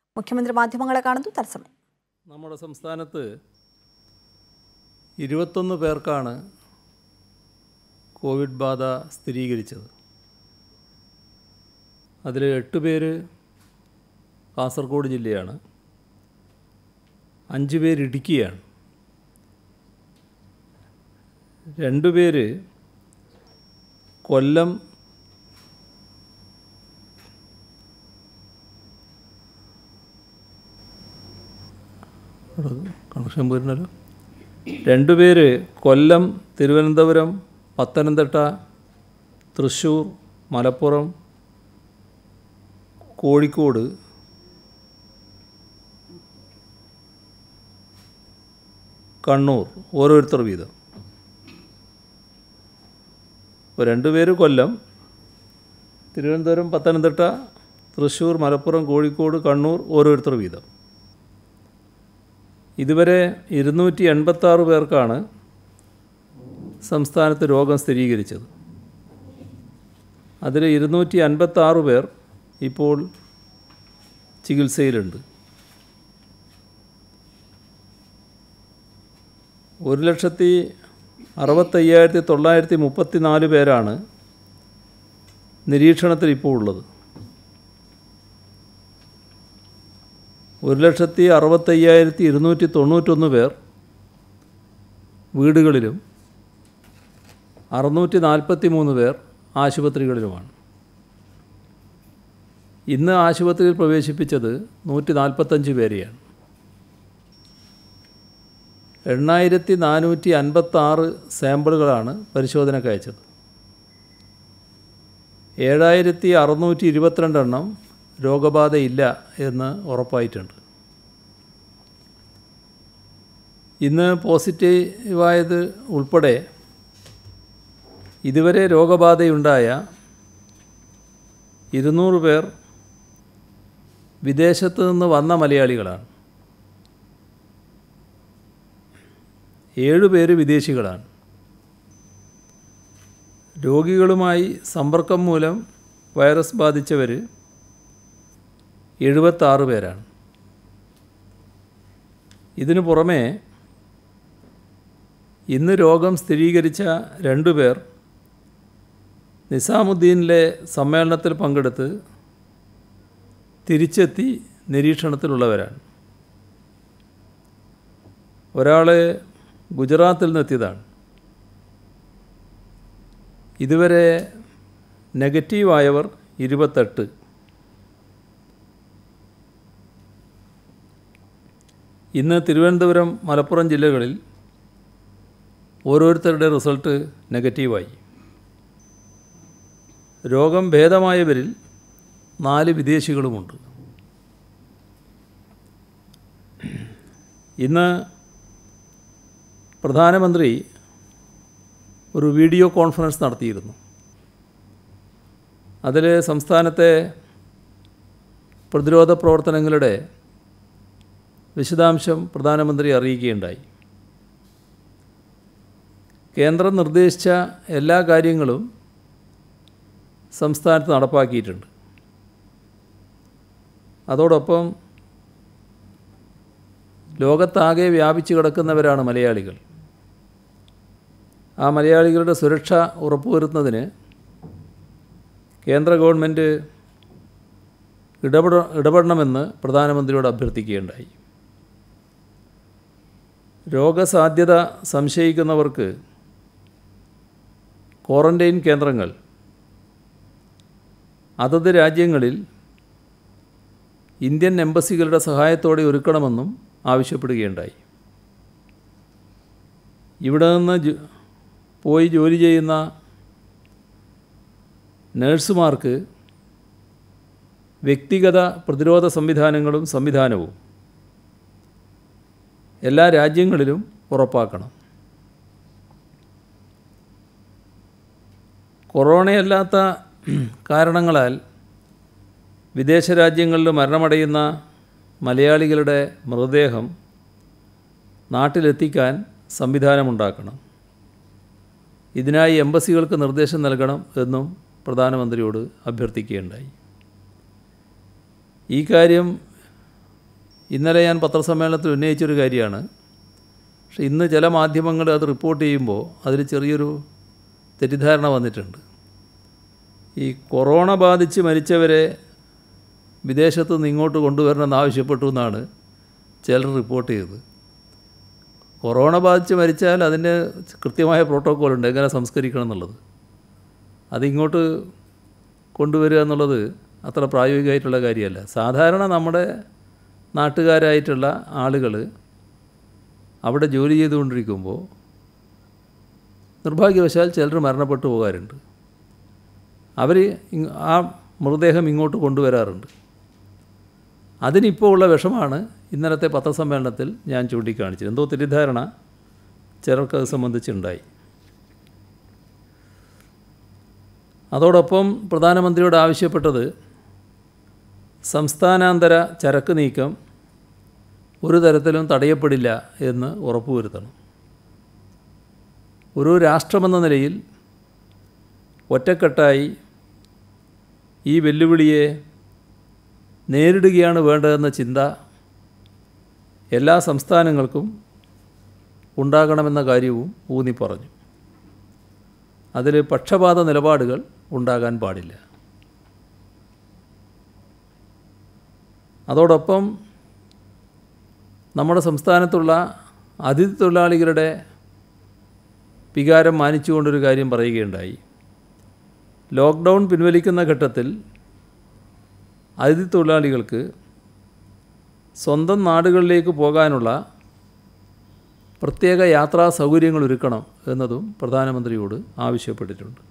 മുഖ്യമന്ത്രി മാധ്യമങ്ങളെ കാണുന്നു തത്സമയം നമ്മുടെ സംസ്ഥാനത്ത് ഇരുപത്തൊന്ന് പേർക്കാണ് കോവിഡ് ബാധ സ്ഥിരീകരിച്ചത് അതിൽ എട്ട് പേര് കാസർഗോഡ് ജില്ലയാണ് അഞ്ച് പേര് ഇടുക്കിയാണ് രണ്ട് പേര് കൊല്ലം കണക്ഷൻ പോയിരുന്നല്ലോ രണ്ടുപേര് കൊല്ലം തിരുവനന്തപുരം പത്തനംതിട്ട തൃശ്ശൂർ മലപ്പുറം കോഴിക്കോട് കണ്ണൂർ ഓരോരുത്തർ വീതം ഇപ്പോൾ രണ്ടുപേര് കൊല്ലം തിരുവനന്തപുരം പത്തനംതിട്ട തൃശ്ശൂർ മലപ്പുറം കോഴിക്കോട് കണ്ണൂർ ഓരോരുത്തർ വീതം ഇതുവരെ ഇരുന്നൂറ്റി എൺപത്താറ് പേർക്കാണ് സംസ്ഥാനത്ത് രോഗം സ്ഥിരീകരിച്ചത് അതിൽ ഇരുന്നൂറ്റി അൻപത്താറ് പേർ ഇപ്പോൾ ചികിത്സയിലുണ്ട് ഒരു ലക്ഷത്തി അറുപത്തയ്യായിരത്തി തൊള്ളായിരത്തി മുപ്പത്തി നാല് പേരാണ് നിരീക്ഷണത്തിൽ ഇപ്പോൾ ഉള്ളത് ഒരു ലക്ഷത്തി അറുപത്തയ്യായിരത്തി ഇരുന്നൂറ്റി തൊണ്ണൂറ്റൊന്ന് പേർ വീടുകളിലും അറുന്നൂറ്റി നാൽപ്പത്തി മൂന്ന് പേർ ആശുപത്രികളിലുമാണ് ഇന്ന് ആശുപത്രിയിൽ പ്രവേശിപ്പിച്ചത് നൂറ്റി നാൽപ്പത്തഞ്ച് പേരെയാണ് എണ്ണായിരത്തി നാനൂറ്റി അൻപത്താറ് സാമ്പിളുകളാണ് പരിശോധനയ്ക്ക് അയച്ചത് ഏഴായിരത്തി അറുന്നൂറ്റി ഇരുപത്തിരണ്ടെണ്ണം രോഗബാധയില്ല എന്ന് ഉറപ്പായിട്ടുണ്ട് ഇന്ന് പോസിറ്റീവായത് ഉൾപ്പെടെ ഇതുവരെ രോഗബാധയുണ്ടായ ഇരുന്നൂറ് പേർ വിദേശത്ത് നിന്ന് വന്ന മലയാളികളാണ് ഏഴ് പേര് വിദേശികളാണ് രോഗികളുമായി സമ്പർക്കം മൂലം വൈറസ് ബാധിച്ചവർ എഴുപത്താറ് പേരാണ് ഇതിനു പുറമെ ഇന്ന് രോഗം സ്ഥിരീകരിച്ച രണ്ടു പേർ നിസാമുദ്ദീനിലെ സമ്മേളനത്തിൽ പങ്കെടുത്ത് തിരിച്ചെത്തി നിരീക്ഷണത്തിലുള്ളവരാണ് ഒരാൾ ഗുജറാത്തിൽ നിന്നെത്തിയതാണ് ഇതുവരെ നെഗറ്റീവായവർ ഇരുപത്തെട്ട് ഇന്ന് തിരുവനന്തപുരം മലപ്പുറം ജില്ലകളിൽ ഓരോരുത്തരുടെ റിസൾട്ട് നെഗറ്റീവായി രോഗം ഭേദമായവരിൽ നാല് വിദേശികളുമുണ്ട് ഇന്ന് പ്രധാനമന്ത്രി ഒരു വീഡിയോ കോൺഫറൻസ് നടത്തിയിരുന്നു അതിൽ സംസ്ഥാനത്തെ പ്രതിരോധ പ്രവർത്തനങ്ങളുടെ വിശദാംശം പ്രധാനമന്ത്രി അറിയിക്കുകയുണ്ടായി കേന്ദ്രം നിർദ്ദേശിച്ച എല്ലാ കാര്യങ്ങളും സംസ്ഥാനത്ത് നടപ്പാക്കിയിട്ടുണ്ട് അതോടൊപ്പം ലോകത്താകെ വ്യാപിച്ചു കിടക്കുന്നവരാണ് മലയാളികൾ ആ മലയാളികളുടെ സുരക്ഷ ഉറപ്പുവരുത്തുന്നതിന് കേന്ദ്ര ഗവൺമെൻറ് ഇടപെട ഇടപെടണമെന്ന് പ്രധാനമന്ത്രിയോട് അഭ്യർത്ഥിക്കുകയുണ്ടായി രോഗസാധ്യത സംശയിക്കുന്നവർക്ക് ക്വാറൻറ്റൈൻ കേന്ദ്രങ്ങൾ അതത് രാജ്യങ്ങളിൽ ഇന്ത്യൻ എംബസികളുടെ സഹായത്തോടെ ഒരുക്കണമെന്നും ആവശ്യപ്പെടുകയുണ്ടായി ഇവിടെ നിന്ന് ജോ- പോയി ജോലി ചെയ്യുന്ന നേഴ്സുമാർക്ക് വ്യക്തിഗത പ്രതിരോധ സംവിധാനങ്ങളും സംവിധാനവും എല്ലാ രാജ്യങ്ങളിലും ഉറപ്പാക്കണം കൊറോണയല്ലാത്ത കാരണങ്ങളാൽ വിദേശ രാജ്യങ്ങളിൽ മരണമടയുന്ന മലയാളികളുടെ മൃതദേഹം നാട്ടിലെത്തിക്കാൻ സംവിധാനമുണ്ടാക്കണം ഇതിനായി എംബസികൾക്ക് നിർദ്ദേശം നൽകണം എന്നും പ്രധാനമന്ത്രിയോട് അഭ്യർത്ഥിക്കുകയുണ്ടായി ഈ കാര്യം ഇന്നലെ ഞാൻ പത്രസമ്മേളനത്തിൽ ഉന്നയിച്ചൊരു കാര്യമാണ് പക്ഷേ ഇന്ന് ചില മാധ്യമങ്ങൾ അത് റിപ്പോർട്ട് ചെയ്യുമ്പോൾ അതിൽ ചെറിയൊരു തെറ്റിദ്ധാരണ വന്നിട്ടുണ്ട് ഈ കൊറോണ ബാധിച്ച് മരിച്ചവരെ വിദേശത്ത് നിന്ന് ഇങ്ങോട്ട് കൊണ്ടുവരണമെന്ന് ആവശ്യപ്പെട്ടു എന്നാണ് ചിലർ റിപ്പോർട്ട് ചെയ്തത് കൊറോണ ബാധിച്ച് മരിച്ചാൽ അതിന് കൃത്യമായ പ്രോട്ടോക്കോൾ ഉണ്ട് എങ്ങനെ സംസ്കരിക്കണം എന്നുള്ളത് അതിങ്ങോട്ട് കൊണ്ടുവരിക എന്നുള്ളത് അത്ര പ്രായോഗികമായിട്ടുള്ള കാര്യമല്ല സാധാരണ നമ്മുടെ നാട്ടുകാരായിട്ടുള്ള ആളുകൾ അവിടെ ജോലി ചെയ്തുകൊണ്ടിരിക്കുമ്പോൾ നിർഭാഗ്യവശാൽ ചിലർ മരണപ്പെട്ടു പോകാറുണ്ട് അവർ ആ മൃതദേഹം ഇങ്ങോട്ട് കൊണ്ടുവരാറുണ്ട് അതിനിപ്പോൾ ഉള്ള വിഷമാണ് ഇന്നലത്തെ പത്രസമ്മേളനത്തിൽ ഞാൻ ചൂണ്ടിക്കാണിച്ചത് എന്തോ തെറ്റിദ്ധാരണ ചിലർക്ക് അത് സംബന്ധിച്ചുണ്ടായി അതോടൊപ്പം പ്രധാനമന്ത്രിയോട് ആവശ്യപ്പെട്ടത് സംസ്ഥാനാന്തര ചരക്ക് നീക്കം ഒരു തരത്തിലും തടയപ്പെടില്ല എന്ന് ഉറപ്പുവരുത്തണം ഒരു രാഷ്ട്രമെന്ന നിലയിൽ ഒറ്റക്കെട്ടായി ഈ വെല്ലുവിളിയെ നേരിടുകയാണ് വേണ്ടതെന്ന ചിന്ത എല്ലാ സംസ്ഥാനങ്ങൾക്കും ഉണ്ടാകണമെന്ന കാര്യവും ഊന്നി പറഞ്ഞു അതിൽ പക്ഷപാത നിലപാടുകൾ ഉണ്ടാകാൻ പാടില്ല അതോടൊപ്പം നമ്മുടെ സംസ്ഥാനത്തുള്ള അതിഥി തൊഴിലാളികളുടെ വികാരം മാനിച്ചുകൊണ്ടൊരു കാര്യം പറയുകയുണ്ടായി ലോക്ക്ഡൗൺ പിൻവലിക്കുന്ന ഘട്ടത്തിൽ അതിഥി തൊഴിലാളികൾക്ക് സ്വന്തം നാടുകളിലേക്ക് പോകാനുള്ള പ്രത്യേക യാത്രാ സൗകര്യങ്ങൾ ഒരുക്കണം എന്നതും പ്രധാനമന്ത്രിയോട് ആവശ്യപ്പെട്ടിട്ടുണ്ട്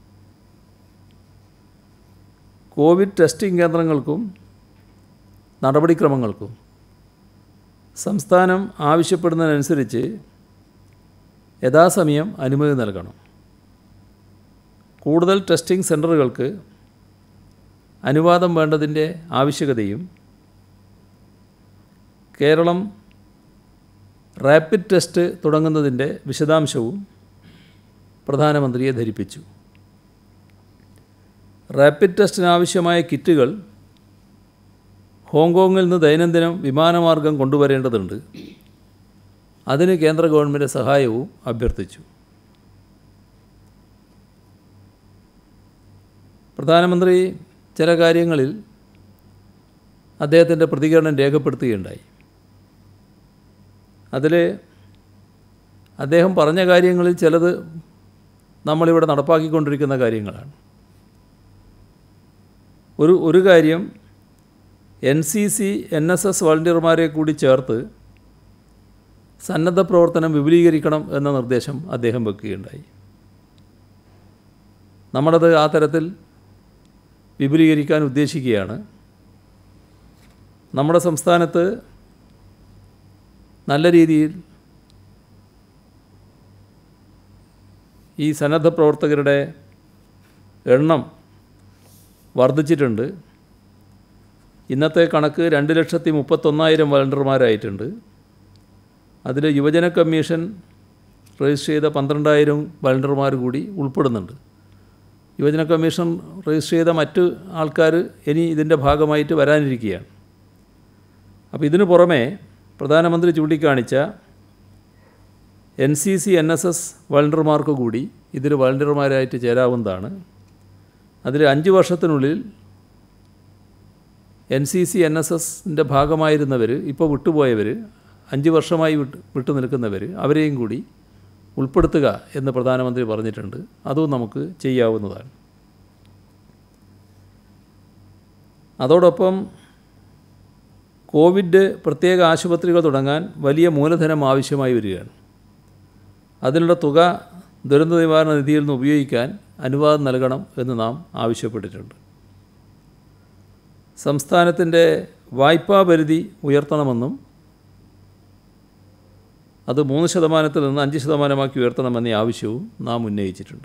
കോവിഡ് ടെസ്റ്റിംഗ് കേന്ദ്രങ്ങൾക്കും നടപടിക്രമങ്ങൾക്കും സംസ്ഥാനം ആവശ്യപ്പെടുന്നതിനനുസരിച്ച് യഥാസമയം അനുമതി നൽകണം കൂടുതൽ ടെസ്റ്റിംഗ് സെൻറ്ററുകൾക്ക് അനുവാദം വേണ്ടതിൻ്റെ ആവശ്യകതയും കേരളം റാപ്പിഡ് ടെസ്റ്റ് തുടങ്ങുന്നതിൻ്റെ വിശദാംശവും പ്രധാനമന്ത്രിയെ ധരിപ്പിച്ചു റാപ്പിഡ് ടെസ്റ്റിനാവശ്യമായ കിറ്റുകൾ ഹോങ്കോങ്ങിൽ നിന്ന് ദൈനംദിനം വിമാനമാർഗം കൊണ്ടുവരേണ്ടതുണ്ട് അതിന് കേന്ദ്ര ഗവൺമെൻറ് സഹായവും അഭ്യർത്ഥിച്ചു പ്രധാനമന്ത്രി ചില കാര്യങ്ങളിൽ അദ്ദേഹത്തിൻ്റെ പ്രതികരണം രേഖപ്പെടുത്തുകയുണ്ടായി അതിൽ അദ്ദേഹം പറഞ്ഞ കാര്യങ്ങളിൽ ചിലത് നമ്മളിവിടെ നടപ്പാക്കിക്കൊണ്ടിരിക്കുന്ന കാര്യങ്ങളാണ് ഒരു ഒരു കാര്യം N C C N S S വളണ്ടിയർമാരെ കൂടി ചേർത്ത് സന്നദ്ധ പ്രവർത്തനം വിപുലീകരിക്കണം എന്ന നിർദ്ദേശം അദ്ദേഹം വെക്കുകയുണ്ടായി നമ്മളത് ആ തരത്തിൽ വിപുലീകരിക്കാൻ ഉദ്ദേശിക്കുകയാണ് നമ്മുടെ സംസ്ഥാനത്ത് നല്ല രീതിയിൽ ഈ സന്നദ്ധ പ്രവർത്തകരുടെ എണ്ണം വർദ്ധിച്ചിട്ടുണ്ട് ഇന്നത്തെ കണക്ക് രണ്ട് ലക്ഷത്തി മുപ്പത്തൊന്നായിരം വളണ്ടർമാരായിട്ടുണ്ട് അതിൽ യുവജന കമ്മീഷൻ രജിസ്റ്റർ ചെയ്ത പന്ത്രണ്ടായിരം വളണ്ടർമാർ കൂടി ഉൾപ്പെടുന്നുണ്ട് യുവജന കമ്മീഷൻ രജിസ്റ്റർ ചെയ്ത മറ്റ് ആൾക്കാർ ഇനി ഇതിൻ്റെ ഭാഗമായിട്ട് വരാനിരിക്കുകയാണ് അപ്പോൾ ഇതിനു പുറമെ പ്രധാനമന്ത്രി ചൂണ്ടിക്കാണിച്ച N C C N S S വളണ്ടർമാർക്ക് കൂടി ഇതിൽ വളണ്ടർമാരായിട്ട് ചേരാവുന്നതാണ് അതിൽ അഞ്ച് വർഷത്തിനുള്ളിൽ N C C N S എസിൻ്റെ ഭാഗമായിരുന്നവർ ഇപ്പോൾ വിട്ടുപോയവർ അഞ്ച് വർഷമായി വിട്ട് വിട്ടു നിൽക്കുന്നവർ അവരെയും കൂടി ഉൾപ്പെടുത്തുക എന്ന് പ്രധാനമന്ത്രി പറഞ്ഞിട്ടുണ്ട് അതും നമുക്ക് ചെയ്യാവുന്നതാണ് അതോടൊപ്പം കോവിഡ് പ്രത്യേക ആശുപത്രികൾ തുടങ്ങാൻ വലിയ മൂലധനം ആവശ്യമായി വരികയാണ് അതിനുള്ള തുക ദുരന്ത നിവാരണ നിധിയിൽ നിന്ന് ഉപയോഗിക്കാൻ അനുവാദം നൽകണം എന്ന് നാം ആവശ്യപ്പെട്ടിട്ടുണ്ട് സംസ്ഥാനത്തിൻ്റെ വായ്പാ പരിധി ഉയർത്തണമെന്നും അത് മൂന്ന് ശതമാനത്തിൽ നിന്ന് അഞ്ച് ശതമാനമാക്കി ഉയർത്തണമെന്ന ആവശ്യവും നാം ഉന്നയിച്ചിട്ടുണ്ട്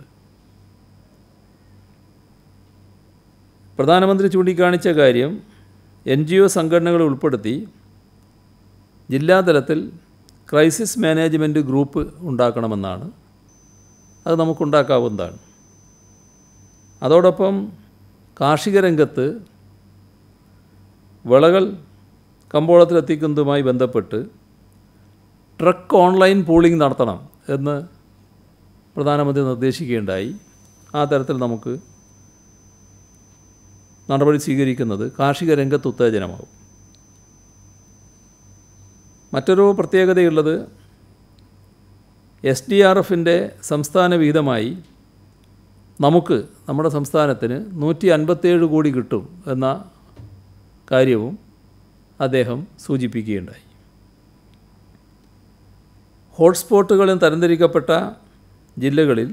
പ്രധാനമന്ത്രി ചൂണ്ടിക്കാണിച്ച കാര്യം എൻ ജി ഒ സംഘടനകളെ ഉൾപ്പെടുത്തി ജില്ലാതലത്തിൽ ക്രൈസിസ് മാനേജ്മെൻറ്റ് ഗ്രൂപ്പ് ഉണ്ടാക്കണമെന്നാണ് അത് നമുക്കുണ്ടാക്കാവുന്നതാണ് അതോടൊപ്പം കാർഷിക രംഗത്ത് വിളകൾ കമ്പോളത്തിലെത്തിക്കുന്നതുമായി ബന്ധപ്പെട്ട് ട്രക്ക് ഓൺലൈൻ പൂളിംഗ് നടത്തണം എന്ന് പ്രധാനമന്ത്രി നിർദ്ദേശിക്കുകയുണ്ടായി ആ തരത്തിൽ നമുക്ക് നടപടി സ്വീകരിക്കുന്നത് കാർഷിക രംഗത്ത് ഉത്തേജനമാകും മറ്റൊരു പ്രത്യേകതയുള്ളത് എസ് ഡി ആർ എഫിൻ്റെ സംസ്ഥാന വിഹിതമായി നമുക്ക് നമ്മുടെ സംസ്ഥാനത്തിന് നൂറ്റി അൻപത്തേഴ് കോടി കിട്ടും എന്ന കാര്യവും അദ്ദേഹം സൂചിപ്പിക്കുകയുണ്ടായി ഹോട്ട്സ്പോട്ടുകളിൽ തരംതിരിക്കപ്പെട്ട ജില്ലകളിൽ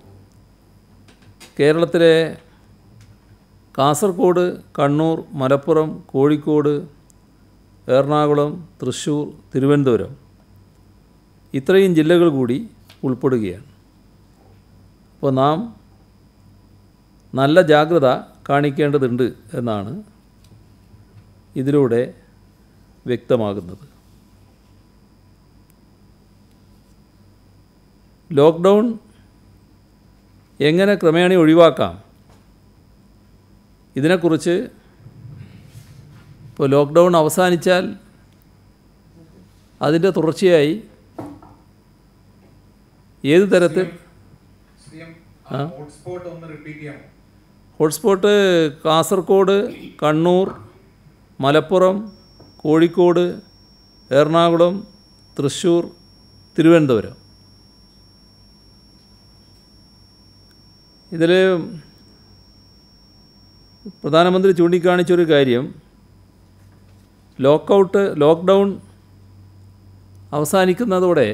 കേരളത്തിലെ കാസർഗോഡ് കണ്ണൂർ മലപ്പുറം കോഴിക്കോട് എറണാകുളം തൃശ്ശൂർ തിരുവനന്തപുരം ഇത്രയും ജില്ലകൾ കൂടി ഉൾപ്പെടുകയാണ് അപ്പോൾ നാം നല്ല ജാഗ്രത കാണിക്കേണ്ടതുണ്ട് എന്നാണ് ഇതിലൂടെ വ്യക്തമാകുന്നത് ലോക്ക്ഡൗൺ എങ്ങനെ ക്രമേണ ഒഴിവാക്കാം ഇതിനെക്കുറിച്ച് ഇപ്പോൾ ലോക്ക്ഡൗൺ അവസാനിച്ചാൽ അതിൻ്റെ തുടർച്ചയായി ഏത് തരത്തിൽ സിഎം ഹോട്ട്സ്പോട്ട് ഒന്ന് റിപ്പീറ്റ് ചെയ്യാമോ ഹോട്ട്സ്പോട്ട് കാസർഗോഡ് കണ്ണൂർ മലപ്പുറം കോഴിക്കോട് എറണാകുളം തൃശ്ശൂർ തിരുവനന്തപുരം ഇതിൽ പ്രധാനമന്ത്രി ചൂണ്ടിക്കാണിച്ചൊരു കാര്യം ലോക്കൗട്ട് ലോക്ക്ഡൗൺ അവസാനിക്കുന്നതോടെ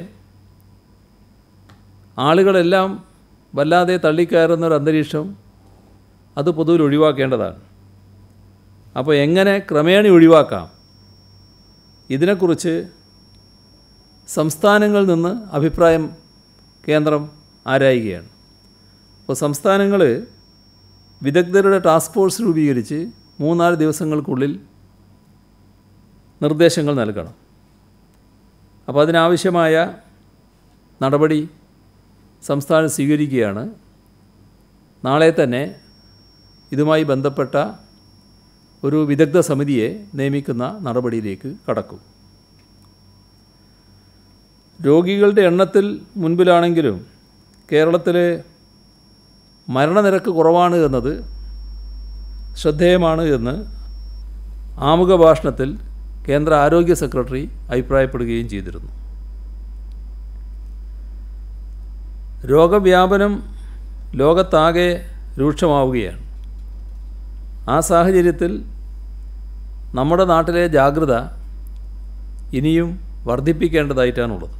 ആളുകളെല്ലാം വല്ലാതെ തള്ളിക്കയറുന്ന ഒരു അന്തരീക്ഷം അത് പൊതുവിൽ ഒഴിവാക്കേണ്ടതാണ് അപ്പോൾ എങ്ങനെ ക്രമേണ ഒഴിവാക്കാം ഇതിനെക്കുറിച്ച് സംസ്ഥാനങ്ങളിൽ നിന്ന് അഭിപ്രായം കേന്ദ്രം ആരായുകയാണ് അപ്പോൾ സംസ്ഥാനങ്ങൾ വിദഗ്ധരുടെ ടാസ്ക് ഫോഴ്സ് രൂപീകരിച്ച് മൂന്നാല് ദിവസങ്ങൾക്കുള്ളിൽ നിർദ്ദേശങ്ങൾ നൽകണം അപ്പോൾ അതിനാവശ്യമായ നടപടി സംസ്ഥാനം സ്വീകരിക്കുകയാണ് നാളെ തന്നെ ഇതുമായി ബന്ധപ്പെട്ട ഒരു വിദഗ്ധ സമിതിയെ നിയമിക്കുന്ന നടപടിയിലേക്ക് കടക്കും രോഗികളുടെ എണ്ണത്തിൽ മുൻപിലാണെങ്കിലും കേരളത്തിൽ മരണനിരക്ക് കുറവാണ് എന്നത് ശ്രദ്ധേയമാണ് എന്ന് ആമുഖ ഭാഷണത്തിൽ കേന്ദ്ര ആരോഗ്യ സെക്രട്ടറി അഭിപ്രായപ്പെടുകയും ചെയ്തിരുന്നു രോഗവ്യാപനം ലോകത്താകെ രൂക്ഷമാവുകയാണ് ആ സാഹചര്യത്തിൽ നമ്മുടെ നാട്ടിലെ ജാഗ്രത ഇനിയും വർദ്ധിപ്പിക്കേണ്ടതായിട്ടാണുള്ളത്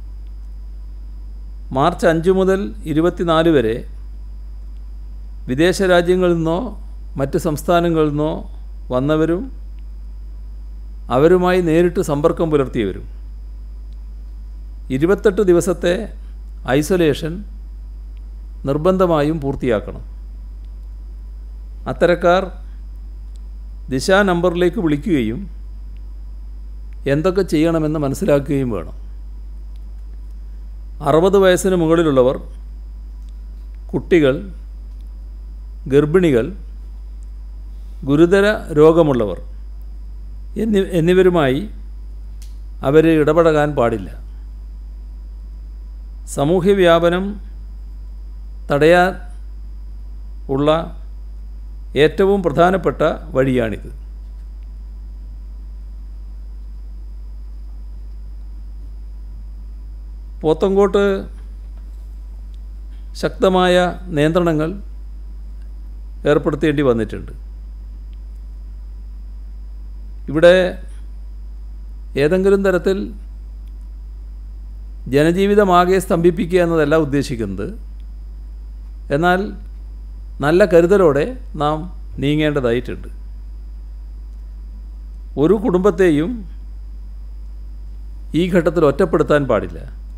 മാർച്ച് അഞ്ച് മുതൽ ഇരുപത്തിനാല് വരെ വിദേശ രാജ്യങ്ങളിൽ നിന്നോ മറ്റ് സംസ്ഥാനങ്ങളിൽ നിന്നോ വന്നവരും അവരുമായി നേരിട്ട് സമ്പർക്കം പുലർത്തിയവരും ഇരുപത്തെട്ട് ദിവസത്തെ ഐസൊലേഷൻ നിർബന്ധമായും പൂർത്തിയാക്കണം അത്തരക്കാർ ദിശാ നമ്പറിലേക്ക് വിളിക്കുകയും എന്തൊക്കെ ചെയ്യണമെന്ന് മനസ്സിലാക്കുകയും വേണം അറുപത് വയസ്സിന് മുകളിലുള്ളവർ കുട്ടികൾ ഗർഭിണികൾ ഗുരുതര രോഗമുള്ളവർ എന്നി എന്നിവരുമായി അവർ ഇടപഴകാൻ പാടില്ല സാമൂഹ്യ വ്യാപനം തടയാൻ ഉള്ള ഏറ്റവും പ്രധാനപ്പെട്ട വഴിയാണിത് പോത്തങ്കോട്ട് ശക്തമായ നിയന്ത്രണങ്ങൾ ഏർപ്പെടുത്തേണ്ടി വന്നിട്ടുണ്ട് ഇവിടെ ഏതെങ്കിലും തരത്തിൽ ജനജീവിതമാകെ സ്തംഭിപ്പിക്കുക എന്നതല്ല ഉദ്ദേശിക്കുന്നത് എന്നാൽ നല്ല കരുതലോടെ നാം നീങ്ങേണ്ടതായിട്ടുണ്ട് ഒരു കുടുംബത്തെയും ഈ ഘട്ടത്തിൽ ഒറ്റപ്പെടുത്താൻ പാടില്ല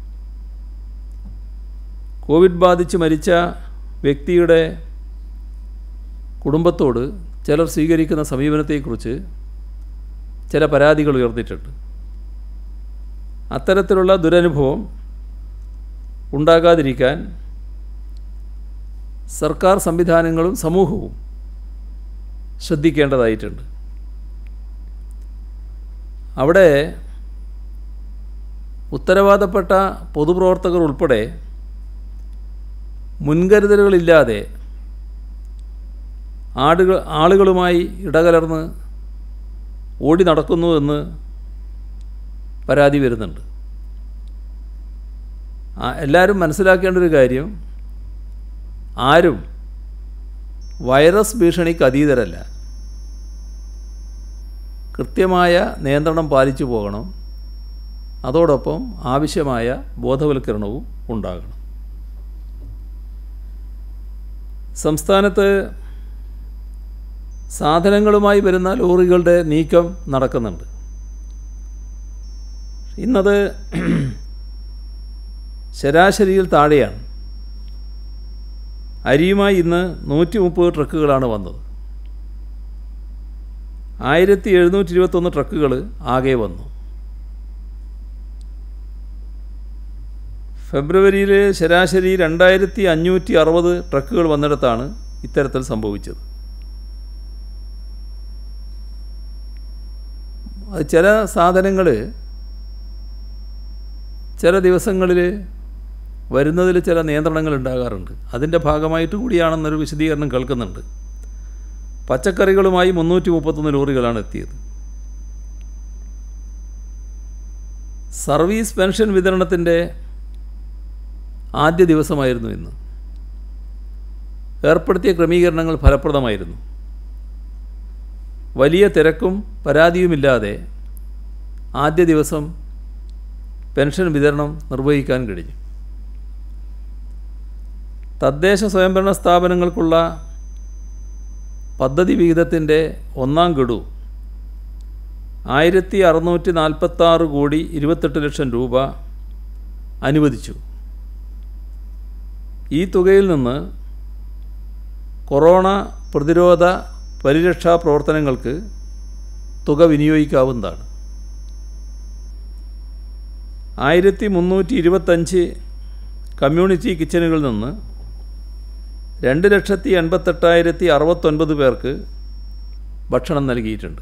കോവിഡ് ബാധിച്ച് മരിച്ച വ്യക്തിയുടെ കുടുംബത്തോട് ചിലർ സ്വീകരിക്കുന്ന സമീപനത്തെക്കുറിച്ച് ചില പരാതികൾ ഉയർന്നിട്ടുണ്ട് അത്തരത്തിലുള്ള ദുരനുഭവം ഉണ്ടാകാതിരിക്കാൻ സർക്കാർ സംവിധാനങ്ങളും സമൂഹവും ശ്രദ്ധിക്കേണ്ടതായിട്ടുണ്ട് അവിടെ ഉത്തരവാദപ്പെട്ട പൊതുപ്രവർത്തകർ ഉൾപ്പെടെ മുൻകരുതലുകളില്ലാതെ ആടുകൾ ആളുകളുമായി ഇടകലർന്ന് ഓടി നടക്കുന്നു എന്ന് പരാതി വരുന്നുണ്ട് ആ, എല്ലാവരും മനസ്സിലാക്കേണ്ട ഒരു കാര്യം ആരും വൈറസ് ഭീഷണിക്ക് അതീതരല്ല കൃത്യമായ നിയന്ത്രണം പാലിച്ചു പോകണം അതോടൊപ്പം ആവശ്യമായ ബോധവൽക്കരണവും ഉണ്ടാകണം സംസ്ഥാനത്ത് സാധനങ്ങളുമായി വരുന്ന ലോറികളുടെ നീക്കം നടക്കുന്നുണ്ട് ഇന്നത് ശരാശരിയിൽ താഴെയാണ് അരിയുമായി ഇന്ന് നൂറ്റി മുപ്പത് ട്രക്കുകളാണ് വന്നത് ആയിരത്തി എഴുന്നൂറ്റി ഇരുപത്തൊന്ന് ട്രക്കുകൾ ആകെ വന്നു ഫെബ്രുവരിയിൽ ശരാശരി രണ്ടായിരത്തി അഞ്ഞൂറ്റി അറുപത് ട്രക്കുകൾ വന്നിടത്താണ് ഇത്തരത്തിൽ സംഭവിച്ചത് അത് ചില സാധനങ്ങൾ ചില ദിവസങ്ങളിൽ വരുന്നതിൽ ചില നിയന്ത്രണങ്ങൾ ഉണ്ടാകാറുണ്ട് അതിൻ്റെ ഭാഗമായിട്ട് കൂടിയാണെന്നൊരു വിശദീകരണം കേൾക്കുന്നുണ്ട് പച്ചക്കറികളുമായി മുന്നൂറ്റി മുപ്പത്തൊന്ന് ലോറികളാണ് എത്തിയത് സർവീസ് പെൻഷൻ വിതരണത്തിൻ്റെ ആദ്യ ദിവസമായിരുന്നു ഇന്ന് ഏർപ്പെടുത്തിയ ക്രമീകരണങ്ങൾ ഫലപ്രദമായിരുന്നു വലിയ തിരക്കും പരാതിയുമില്ലാതെ ആദ്യ ദിവസം പെൻഷൻ വിതരണം നിർവഹിക്കാൻ കഴിഞ്ഞു തദ്ദേശ സ്വയംഭരണ സ്ഥാപനങ്ങൾക്കുള്ള പദ്ധതി വിഹിതത്തിൻ്റെ ഒന്നാം ഗഡു ആയിരത്തി അറുന്നൂറ്റി നാൽപ്പത്താറ് കോടി ഇരുപത്തെട്ട് ലക്ഷം രൂപ അനുവദിച്ചു ഈ തുകയിൽ നിന്ന് കൊറോണ പ്രതിരോധ പരിരക്ഷാ പ്രവർത്തനങ്ങൾക്ക് തുക വിനിയോഗിക്കാവുന്നതാണ് ആയിരത്തി മുന്നൂറ്റി ഇരുപത്തഞ്ച് കമ്മ്യൂണിറ്റി കിച്ചനുകളിൽ നിന്ന് രണ്ട് ലക്ഷത്തി എൺപത്തെട്ടായിരത്തി അറുപത്തൊൻപത് പേർക്ക് ഭക്ഷണം നൽകിയിട്ടുണ്ട്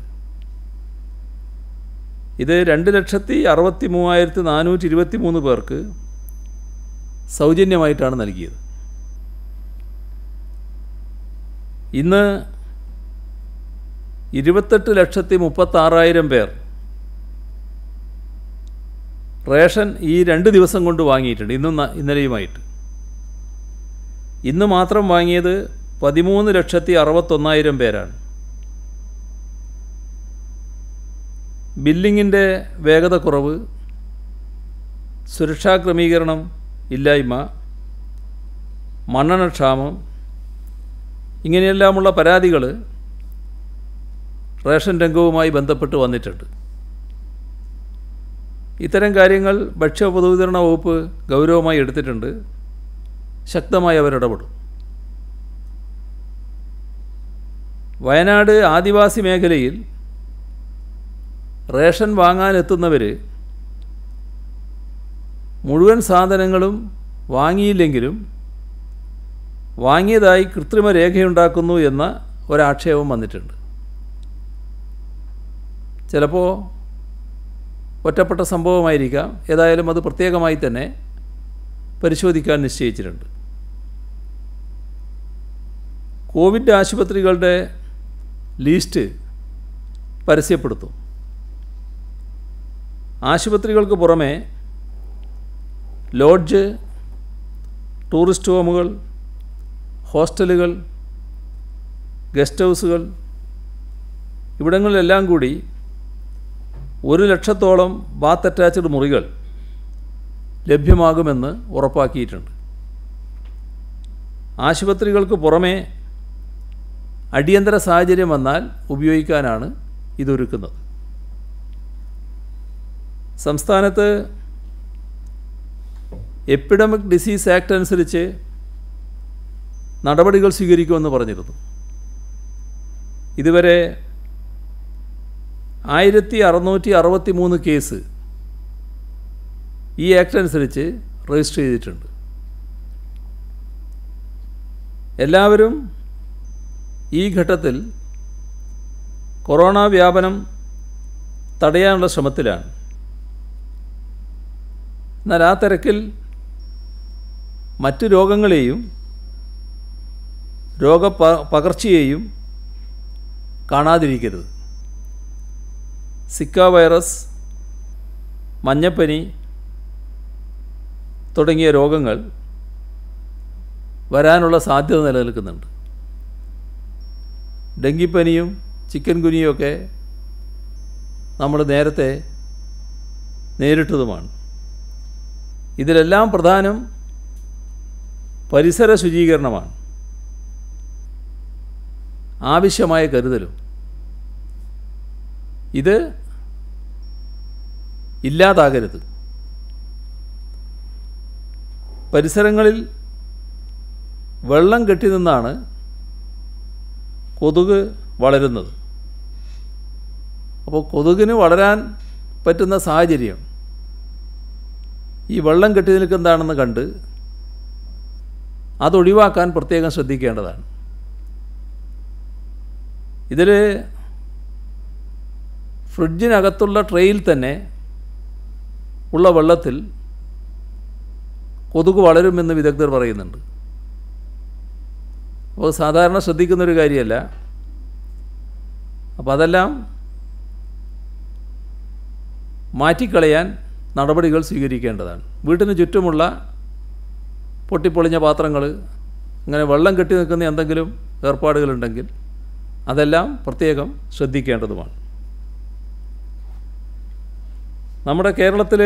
ഇത് രണ്ട് ലക്ഷത്തി അറുപത്തി മൂവായിരത്തി നാനൂറ്റി ഇരുപത്തി മൂന്ന് പേർക്ക് സൗജന്യമായിട്ടാണ് നൽകിയത് ഇന്ന് ഇരുപത്തെട്ട് ലക്ഷത്തി മുപ്പത്താറായിരം പേർ റേഷൻ ഈ രണ്ട് ദിവസം കൊണ്ട് വാങ്ങിയിട്ടുണ്ട് ഇന്നും ന- ഇന്നലെയുമായിട്ട് ഇന്ന് മാത്രം വാങ്ങിയത് പതിമൂന്ന് ലക്ഷത്തി അറുപത്തൊന്നായിരം പേരാണ് ബില്ലിങ്ങിൻ്റെ വേഗത കുറവ് സുരക്ഷാ ക്രമീകരണം ഇല്ലായ്മ മണ്ണെണ്ണക്ഷാമം ഇങ്ങനെയെല്ലാമുള്ള പരാതികൾ റേഷൻ രംഗവുമായി ബന്ധപ്പെട്ട് വന്നിട്ടുണ്ട് ഇത്തരം കാര്യങ്ങൾ ഭക്ഷ്യ പൊതുവിതരണ വകുപ്പ് ഗൗരവമായി എടുത്തിട്ടുണ്ട് ശക്തമായി അവരിടപെടും വയനാട് ആദിവാസി മേഖലയിൽ റേഷൻ വാങ്ങാനെത്തുന്നവർ മുഴുവൻ സാധനങ്ങളും വാങ്ങിയില്ലെങ്കിലും വാങ്ങിയതായി കൃത്രിമ രേഖയുണ്ടാക്കുന്നു എന്ന ഒരാക്ഷേപം വന്നിട്ടുണ്ട് ചിലപ്പോൾ ഒറ്റപ്പെട്ട സംഭവമായിരിക്കാം ഏതായാലും അത് പ്രത്യേകമായി തന്നെ പരിശോധിക്കാൻ നിശ്ചയിച്ചിട്ടുണ്ട് കോവിഡ് ആശുപത്രികളുടെ ലിസ്റ്റ് പരസ്യപ്പെടുത്തും ആശുപത്രികൾക്ക് പുറമെ ലോഡ്ജ് ടൂറിസ്റ്റ് ഹോമുകൾ ഹോസ്റ്റലുകൾ ഗസ്റ്റ് ഹൗസുകൾ ഇവിടങ്ങളിലെല്ലാം കൂടി ഒരു ലക്ഷത്തോളം ബാത്ത് അറ്റാച്ച്ഡ് മുറികൾ ലഭ്യമാകുമെന്ന് ഉറപ്പാക്കിയിട്ടുണ്ട് ആശുപത്രികൾക്ക് പുറമേ അടിയന്തര സാഹചര്യം വന്നാൽ ഉപയോഗിക്കാനാണ് ഇതൊരുക്കുന്നത് സംസ്ഥാനത്ത് എപ്പിഡമിക് ഡിസീസ് ആക്ട് അനുസരിച്ച് നടപടികൾ സ്വീകരിക്കുമെന്ന് പറഞ്ഞിരുന്നു ഇതുവരെ ആയിരത്തി അറുന്നൂറ്റി അറുപത്തി മൂന്ന് കേസ് ഈ ആക്ട് അനുസരിച്ച് രജിസ്റ്റർ ചെയ്തിട്ടുണ്ട് എല്ലാവരും ഈ ഘട്ടത്തിൽ കൊറോണ വ്യാപനം തടയാനുള്ള ശ്രമത്തിലാണ് എന്നാൽ ആ തിരക്കിൽ മറ്റ് രോഗങ്ങളെയും രോഗ പകർച്ചയെയും കാണാതിരിക്കരുത് സിക്ക വൈറസ് മഞ്ഞപ്പനി തുടങ്ങിയ രോഗങ്ങൾ വരാനുള്ള സാധ്യത നിലനിൽക്കുന്നുണ്ട് ഡെങ്കിപ്പനിയും ചിക്കൻ ഗുനിയൊക്കെ നമ്മൾ നേരത്തെ നേരിട്ടതുമാണ് ഇതിലെല്ലാം പ്രധാനം പരിസര ശുചീകരണമാണ് ആവശ്യമായ കരുതലും ഇത് ഇല്ലാതാകരുത് പരിസരങ്ങളിൽ വെള്ളം കെട്ടി നിന്നാണ് കൊതുക് വളരുന്നത് അപ്പോൾ കൊതുകിന് വളരാൻ പറ്റുന്ന സാഹചര്യം ഈ വെള്ളം കെട്ടി നിൽക്കുന്നതാണെന്ന് കണ്ട് അതൊഴിവാക്കാൻ പ്രത്യേകം ശ്രദ്ധിക്കേണ്ടതാണ് ഇതിൽ ഫ്രിഡ്ജിനകത്തുള്ള ട്രെയിൽ തന്നെ ഉള്ള വെള്ളത്തിൽ കൊതുക് വളരുമെന്ന് വിദഗ്ധർ പറയുന്നുണ്ട് അപ്പോൾ സാധാരണ ശ്രദ്ധിക്കുന്നൊരു കാര്യമല്ല അപ്പോൾ അതെല്ലാം മാറ്റിക്കളയാൻ നടപടികൾ സ്വീകരിക്കേണ്ടതാണ് വീട്ടിന് ചുറ്റുമുള്ള പൊട്ടിപ്പൊളിഞ്ഞ പാത്രങ്ങൾ ഇങ്ങനെ വെള്ളം കെട്ടി നിൽക്കുന്ന എന്തെങ്കിലും ഏർപ്പാടുകളുണ്ടെങ്കിൽ അതെല്ലാം പ്രത്യേകം ശ്രദ്ധിക്കേണ്ടതുമാണ് നമ്മുടെ കേരളത്തിൽ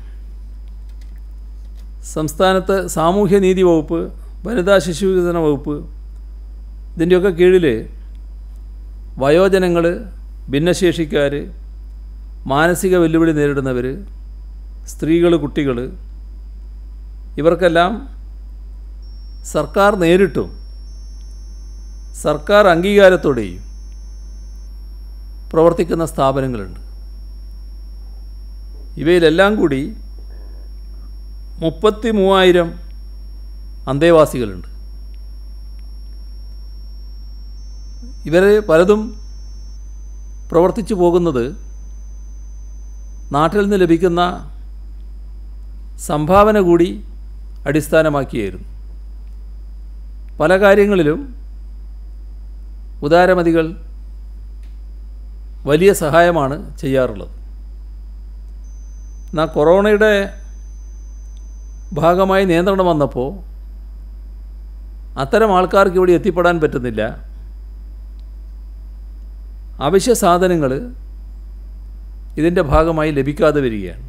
സംസ്ഥാനത്ത് സാമൂഹ്യനീതി വകുപ്പ് വനിതാ ശിശു വികസന വകുപ്പ് ഇതിൻ്റെയൊക്കെ കീഴിൽ വയോജനങ്ങൾ ഭിന്നശേഷിക്കാർ മാനസിക വെല്ലുവിളി നേരിടുന്നവർ സ്ത്രീകൾ കുട്ടികൾ ഇവർക്കെല്ലാം സർക്കാർ നേരിട്ടും സർക്കാർ അംഗീകാരത്തോടെയും പ്രവർത്തിക്കുന്ന സ്ഥാപനങ്ങളുണ്ട് ഇവയിലെല്ലാം കൂടി മുപ്പത്തി മൂവായിരം അന്തേവാസികളുണ്ട് ഇവർ പലതും പ്രവർത്തിച്ചു പോകുന്നത് നാട്ടിൽ നിന്ന് ലഭിക്കുന്ന സംഭാവന കൂടി അടിസ്ഥാനമാക്കിയായിരുന്നു പല കാര്യങ്ങളിലും ഉദാരമതികൾ വലിയ സഹായമാണ് ചെയ്യാറുള്ളത് എന്നാൽ കൊറോണയുടെ ഭാഗമായി നിയന്ത്രണം വന്നപ്പോൾ അത്തരം ആൾക്കാർക്ക് ഇവിടെ എത്തിപ്പെടാൻ പറ്റുന്നില്ല അവശ്യ സാധനങ്ങൾ ഇതിൻ്റെ ഭാഗമായി ലഭിക്കാതെ വരികയാണ്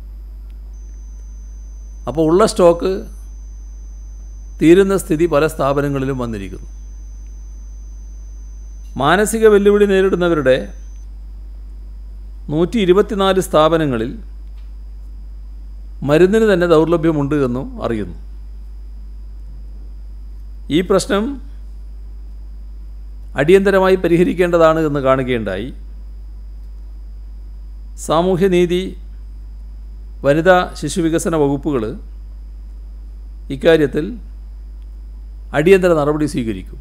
അപ്പോൾ ഉള്ള സ്റ്റോക്ക് തീരുന്ന സ്ഥിതി പല സ്ഥാപനങ്ങളിലും വന്നിരിക്കുന്നു മാനസിക വെല്ലുവിളി നേരിടുന്നവരുടെ നൂറ്റി ഇരുപത്തിനാല് സ്ഥാപനങ്ങളിൽ മരുന്നിന് തന്നെ ദൗർലഭ്യമുണ്ട് എന്നും അറിയുന്നു ഈ പ്രശ്നം അടിയന്തരമായി പരിഹരിക്കേണ്ടതാണ് എന്ന് കാണുകയുണ്ടായി സാമൂഹ്യനീതി വനിതാ ശിശുവികസന വകുപ്പുകൾ ഇക്കാര്യത്തിൽ അടിയന്തര നടപടി സ്വീകരിക്കും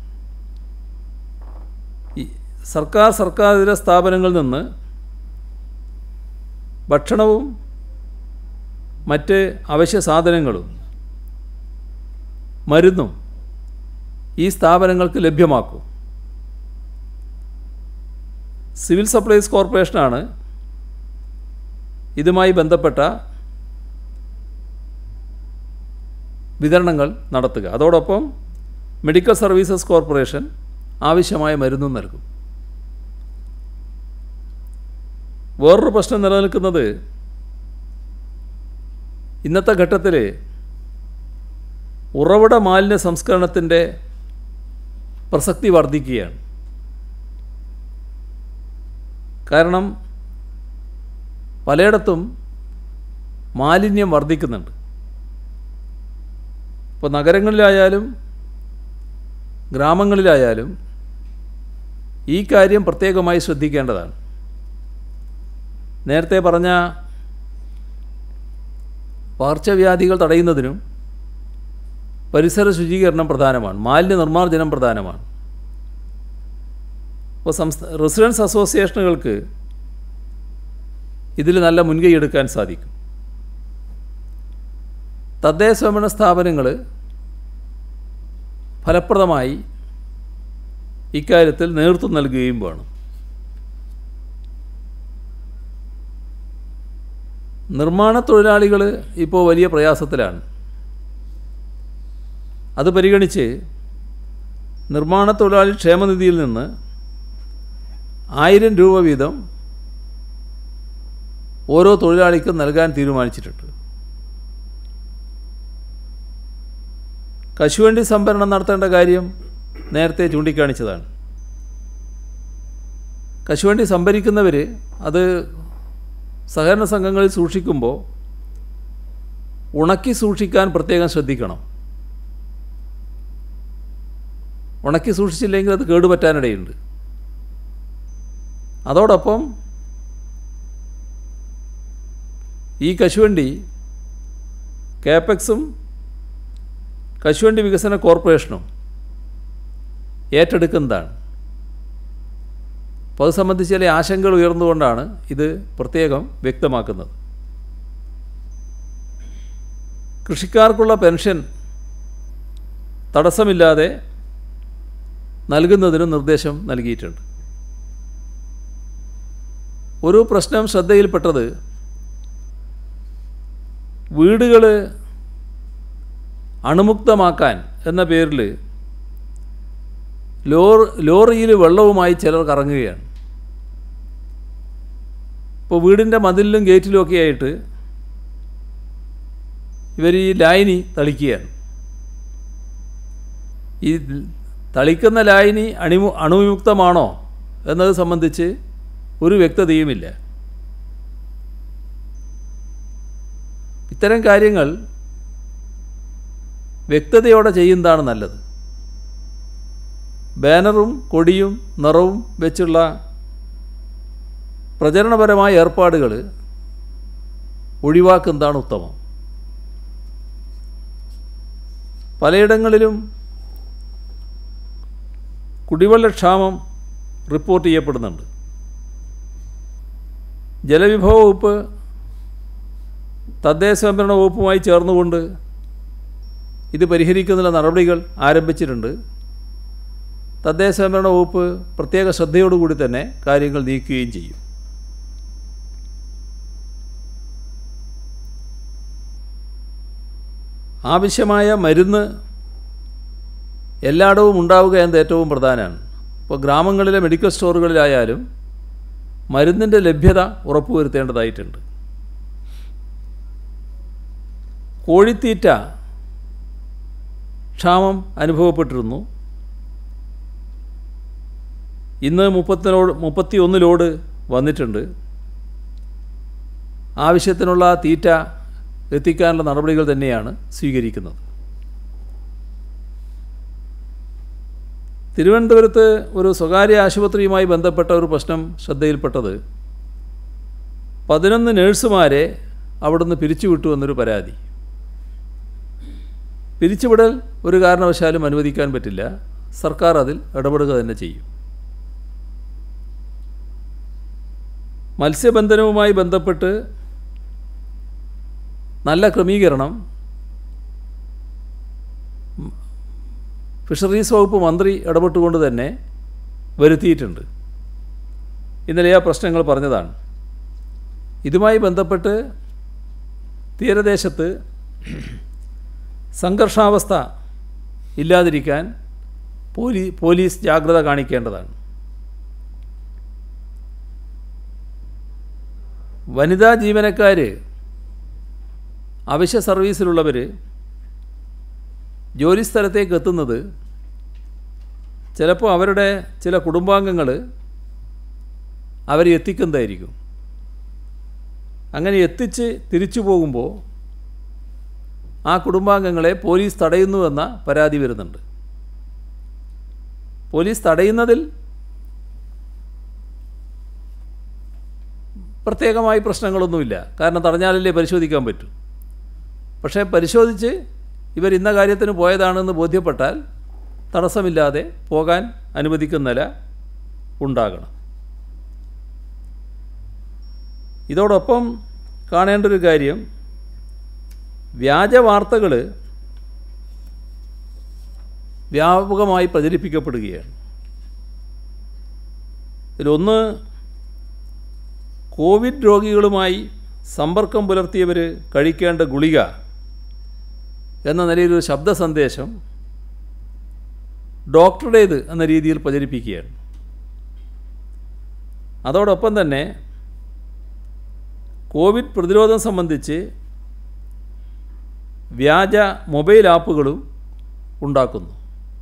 ഈ സർക്കാർ സർക്കാരിതര സ്ഥാപനങ്ങളിൽ നിന്ന് ഭക്ഷണവും മറ്റ് അവശ്യ സാധനങ്ങളും മരുന്നും ഈ സ്ഥാപനങ്ങൾക്ക് ലഭ്യമാക്കും സിവിൽ സപ്ലൈസ് കോർപ്പറേഷനാണ് ഇതുമായി ബന്ധപ്പെട്ട വിതരണങ്ങൾ നടത്തുക അതോടൊപ്പം മെഡിക്കൽ സർവീസസ് കോർപ്പറേഷൻ ആവശ്യമായ മരുന്നും നൽകും വേറൊരു പ്രശ്നം നിലനിൽക്കുന്നത് ഇന്നത്തെ ഘട്ടത്തിൽ ഉറവിട മാലിന്യ സംസ്കരണത്തിൻ്റെ പ്രസക്തി വർദ്ധിക്കുകയാണ് കാരണം പലയിടത്തും മാലിന്യം വർദ്ധിക്കുന്നുണ്ട് ഇപ്പോൾ നഗരങ്ങളിലായാലും ഗ്രാമങ്ങളിലായാലും ഈ കാര്യം പ്രത്യേകമായി ശ്രദ്ധിക്കേണ്ടതാണ് നേരത്തെ പറഞ്ഞ പകർച്ചവ്യാധികൾ തടയുന്നതിനും പരിസര ശുചീകരണം പ്രധാനമാണ് മാലിന്യ നിർമ്മാർജ്ജനം പ്രധാനമാണ് ഇപ്പോൾ സംസ്ഥാന റെസിഡൻസ് അസോസിയേഷനുകൾക്ക് ഇതിൽ നല്ല മുൻകൈ എടുക്കാൻ സാധിക്കും തദ്ദേശ സ്വയംഭരണ സ്ഥാപനങ്ങൾ ഫലപ്രദമായി ഇക്കാര്യത്തിൽ നേതൃത്വം നൽകുകയും വേണം നിർമ്മാണ തൊഴിലാളികൾ ഇപ്പോൾ വലിയ പ്രയാസത്തിലാണ് അത് പരിഗണിച്ച് നിർമ്മാണ തൊഴിലാളി ക്ഷേമനിധിയിൽ നിന്ന് ആയിരം രൂപ വീതം ഓരോ തൊഴിലാളിക്കും നൽകാൻ തീരുമാനിച്ചിട്ടുണ്ട് കശുവണ്ടി സംഭരണം നടത്തേണ്ട കാര്യം നേരത്തെ ചൂണ്ടിക്കാണിച്ചതാണ് കശുവണ്ടി സംഭരിക്കുന്നവർ അത് സഹകരണ സംഘങ്ങളിൽ സൂക്ഷിക്കുമ്പോൾ ഉണക്കി സൂക്ഷിക്കാൻ പ്രത്യേകം ശ്രദ്ധിക്കണം ഉണക്കി സൂക്ഷിച്ചില്ലെങ്കിൽ അത് കേടുപറ്റാനിടയുണ്ട് അതോടൊപ്പം ഈ കശുവണ്ടി കാപ്പെക്സും കശുവണ്ടി വികസന കോർപ്പറേഷനും ഏറ്റെടുക്കുന്നതാണ് അപ്പോൾ അത് സംബന്ധിച്ച് ചില ആശങ്കകൾ ഉയർന്നുകൊണ്ടാണ് ഇത് പ്രത്യേകം വ്യക്തമാക്കുന്നത് കൃഷിക്കാർക്കുള്ള പെൻഷൻ തടസ്സമില്ലാതെ നൽകുന്നതിന് നിർദ്ദേശം നൽകിയിട്ടുണ്ട് ഒരു പ്രശ്നം ശ്രദ്ധയിൽപ്പെട്ടത് വീടുകൾ അണുമുക്തമാക്കാൻ എന്ന പേരിൽ ലോർ ലോറിയിൽ വെള്ളവുമായി ചിലർ കറങ്ങുകയാണ് ഇപ്പോൾ വീടിൻ്റെ മതിലിലും ഗേറ്റിലും ഒക്കെ ആയിട്ട് ഇവർ ഈ ലായനി തളിക്കുകയാണ് ഈ തളിക്കുന്ന ലായനി അണിമു അണുവിമുക്തമാണോ എന്നത് സംബന്ധിച്ച് ഒരു വ്യക്തതയുമില്ല ഇത്തരം കാര്യങ്ങൾ വ്യക്തതയോടെ ചെയ്യുന്നതാണ് നല്ലത് ബാനറും കൊടിയും നിറവും വെച്ചുള്ള പ്രചരണപരമായ ഏർപ്പാടുകൾ ഒഴിവാക്കുന്നതാണ് ഉത്തമം പലയിടങ്ങളിലും കുടിവെള്ളക്ഷാമം റിപ്പോർട്ട് ചെയ്യപ്പെടുന്നുണ്ട് ജലവിഭവ വകുപ്പ് തദ്ദേശ സ്വയംഭരണ വകുപ്പുമായി ചേർന്നുകൊണ്ട് ഇത് പരിഹരിക്കുന്നതിനുള്ള നടപടികൾ ആരംഭിച്ചിട്ടുണ്ട് തദ്ദേശ സ്വയംഭരണ വകുപ്പ് പ്രത്യേക ശ്രദ്ധയോടുകൂടി തന്നെ കാര്യങ്ങൾ നീക്കുകയും ചെയ്യും ആവശ്യമായ മരുന്ന് എല്ലായിടവും ഉണ്ടാവുക എന്നത് ഏറ്റവും പ്രധാനമാണ് ഇപ്പോൾ ഗ്രാമങ്ങളിലെ മെഡിക്കൽ സ്റ്റോറുകളിലായാലും മരുന്നിൻ്റെ ലഭ്യത ഉറപ്പുവരുത്തേണ്ടതായിട്ടുണ്ട് കോഴിത്തീറ്റ ക്ഷാമം അനുഭവപ്പെട്ടിരുന്നു ഇന്ന് മുപ്പത്തിനോട് മുപ്പത്തി ഒന്ന് ലോഡ് വന്നിട്ടുണ്ട് ആവശ്യത്തിനുള്ള തീറ്റ എത്തിക്കാനുള്ള നടപടികൾ തന്നെയാണ് സ്വീകരിക്കുന്നത് തിരുവനന്തപുരത്ത് ഒരു സ്വകാര്യ ആശുപത്രിയുമായി ബന്ധപ്പെട്ട ഒരു പ്രശ്നം ശ്രദ്ധയിൽപ്പെട്ടത് പതിനൊന്ന് നേഴ്സുമാരെ അവിടുന്ന് പിരിച്ചുവിട്ടു എന്നൊരു പരാതി പിരിച്ചുവിടൽ ഒരു കാരണവശാലും അനുവദിക്കാൻ പറ്റില്ല സർക്കാർ അതിൽ ഇടപെടുക തന്നെ ചെയ്യും മത്സ്യബന്ധനവുമായി ബന്ധപ്പെട്ട് നല്ല ക്രമീകരണം ഫിഷറീസ് വകുപ്പ് മന്ത്രി ഇടപെട്ടുകൊണ്ട് തന്നെ വരുത്തിയിട്ടുണ്ട് ഇന്നലെ ആ പ്രശ്നങ്ങൾ പറഞ്ഞതാണ് ഇതുമായി ബന്ധപ്പെട്ട് തീരദേശത്ത് സംഘർഷാവസ്ഥ ഇല്ലാതിരിക്കാൻ പോലീ പോലീസ് ജാഗ്രത കാണിക്കേണ്ടതാണ് വനിതാ ജീവനക്കാർ അവശ്യ സർവീസിലുള്ളവർ ജോലിസ്ഥലത്തേക്ക് എത്തുന്നത് ചിലപ്പോൾ അവരുടെ ചില കുടുംബാംഗങ്ങൾ അവരെ എത്തിക്കുന്നതായിരിക്കും അങ്ങനെ എത്തിച്ച് തിരിച്ചു പോകുമ്പോൾ ആ കുടുംബാംഗങ്ങളെ പോലീസ് തടയുന്നുവെന്ന പരാതി വരുന്നുണ്ട് പോലീസ് തടയുന്നതിൽ പ്രത്യേകമായി പ്രശ്നങ്ങളൊന്നുമില്ല കാരണം തടഞ്ഞാലല്ലേ പരിശോധിക്കാൻ പറ്റൂ പക്ഷേ പരിശോധിച്ച് ഇവർ ഇന്ന കാര്യത്തിന് പോയതാണെന്ന് ബോധ്യപ്പെട്ടാൽ തടസ്സമില്ലാതെ പോകാൻ അനുവദിക്കുന്ന നില ഉണ്ടാകണം ഇതോടൊപ്പം കാണേണ്ട ഒരു കാര്യം വ്യാജ വാർത്തകൾ വ്യാപകമായി പ്രചരിപ്പിക്കപ്പെടുകയാണ് ഇതിലൊന്ന് കോവിഡ് രോഗികളുമായി സമ്പർക്കം പുലർത്തിയവർ കഴിക്കേണ്ട ഗുളിക എന്ന നിലയിലൊരു ശബ്ദ സന്ദേശം ഡോക്ടറുടേത് എന്ന രീതിയിൽ പ്രചരിപ്പിക്കുകയാണ് അതോടൊപ്പം തന്നെ കോവിഡ് പ്രതിരോധം സംബന്ധിച്ച് വ്യാജ മൊബൈൽ ആപ്പുകളും ഉണ്ടാക്കുന്നു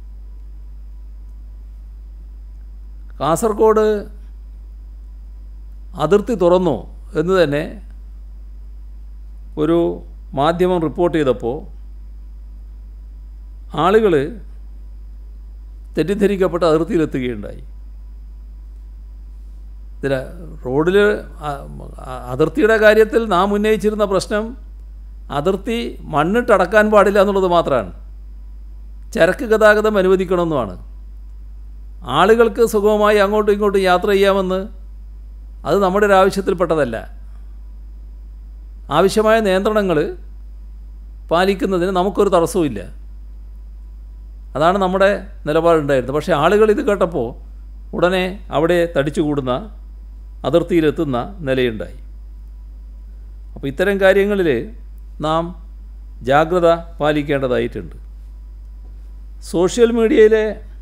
കാസർഗോഡ് അതിർത്തി തുറന്നു എന്ന് തന്നെ ഒരു മാധ്യമം റിപ്പോർട്ട് ചെയ്തപ്പോൾ ആളുകൾ തെറ്റിദ്ധരിക്കപ്പെട്ട് അതിർത്തിയിലെത്തുകയുണ്ടായി ഇതിൽ റോഡിൽ അതിർത്തിയുടെ കാര്യത്തിൽ നാം ഉന്നയിച്ചിരുന്ന പ്രശ്നം അതിർത്തി മണ്ണിട്ടടക്കാൻ പാടില്ല എന്നുള്ളത് മാത്രമാണ് ചരക്ക് ഗതാഗതം അനുവദിക്കണമെന്നുമാണ് ആളുകൾക്ക് സുഗമമായി അങ്ങോട്ടും ഇങ്ങോട്ടും യാത്ര ചെയ്യാമെന്ന് അത് നമ്മുടെ ഒരു ആവശ്യത്തിൽപ്പെട്ടതല്ല ആവശ്യമായ നിയന്ത്രണങ്ങൾ പാലിക്കുന്നതിന് നമുക്കൊരു തടസ്സവുമില്ല അതാണ് നമ്മുടെ നിലപാടുണ്ടായിരുന്നത് പക്ഷേ ആളുകൾ ഇത് കേട്ടപ്പോൾ ഉടനെ അവിടെ തടിച്ചുകൂടുന്ന അതിർത്തിയിലെത്തുന്ന നിലയുണ്ടായി അപ്പോൾ ഇത്തരം കാര്യങ്ങളിൽ നാം ജാഗ്രത പാലിക്കേണ്ടതായിട്ടുണ്ട് സോഷ്യൽ മീഡിയയിലെ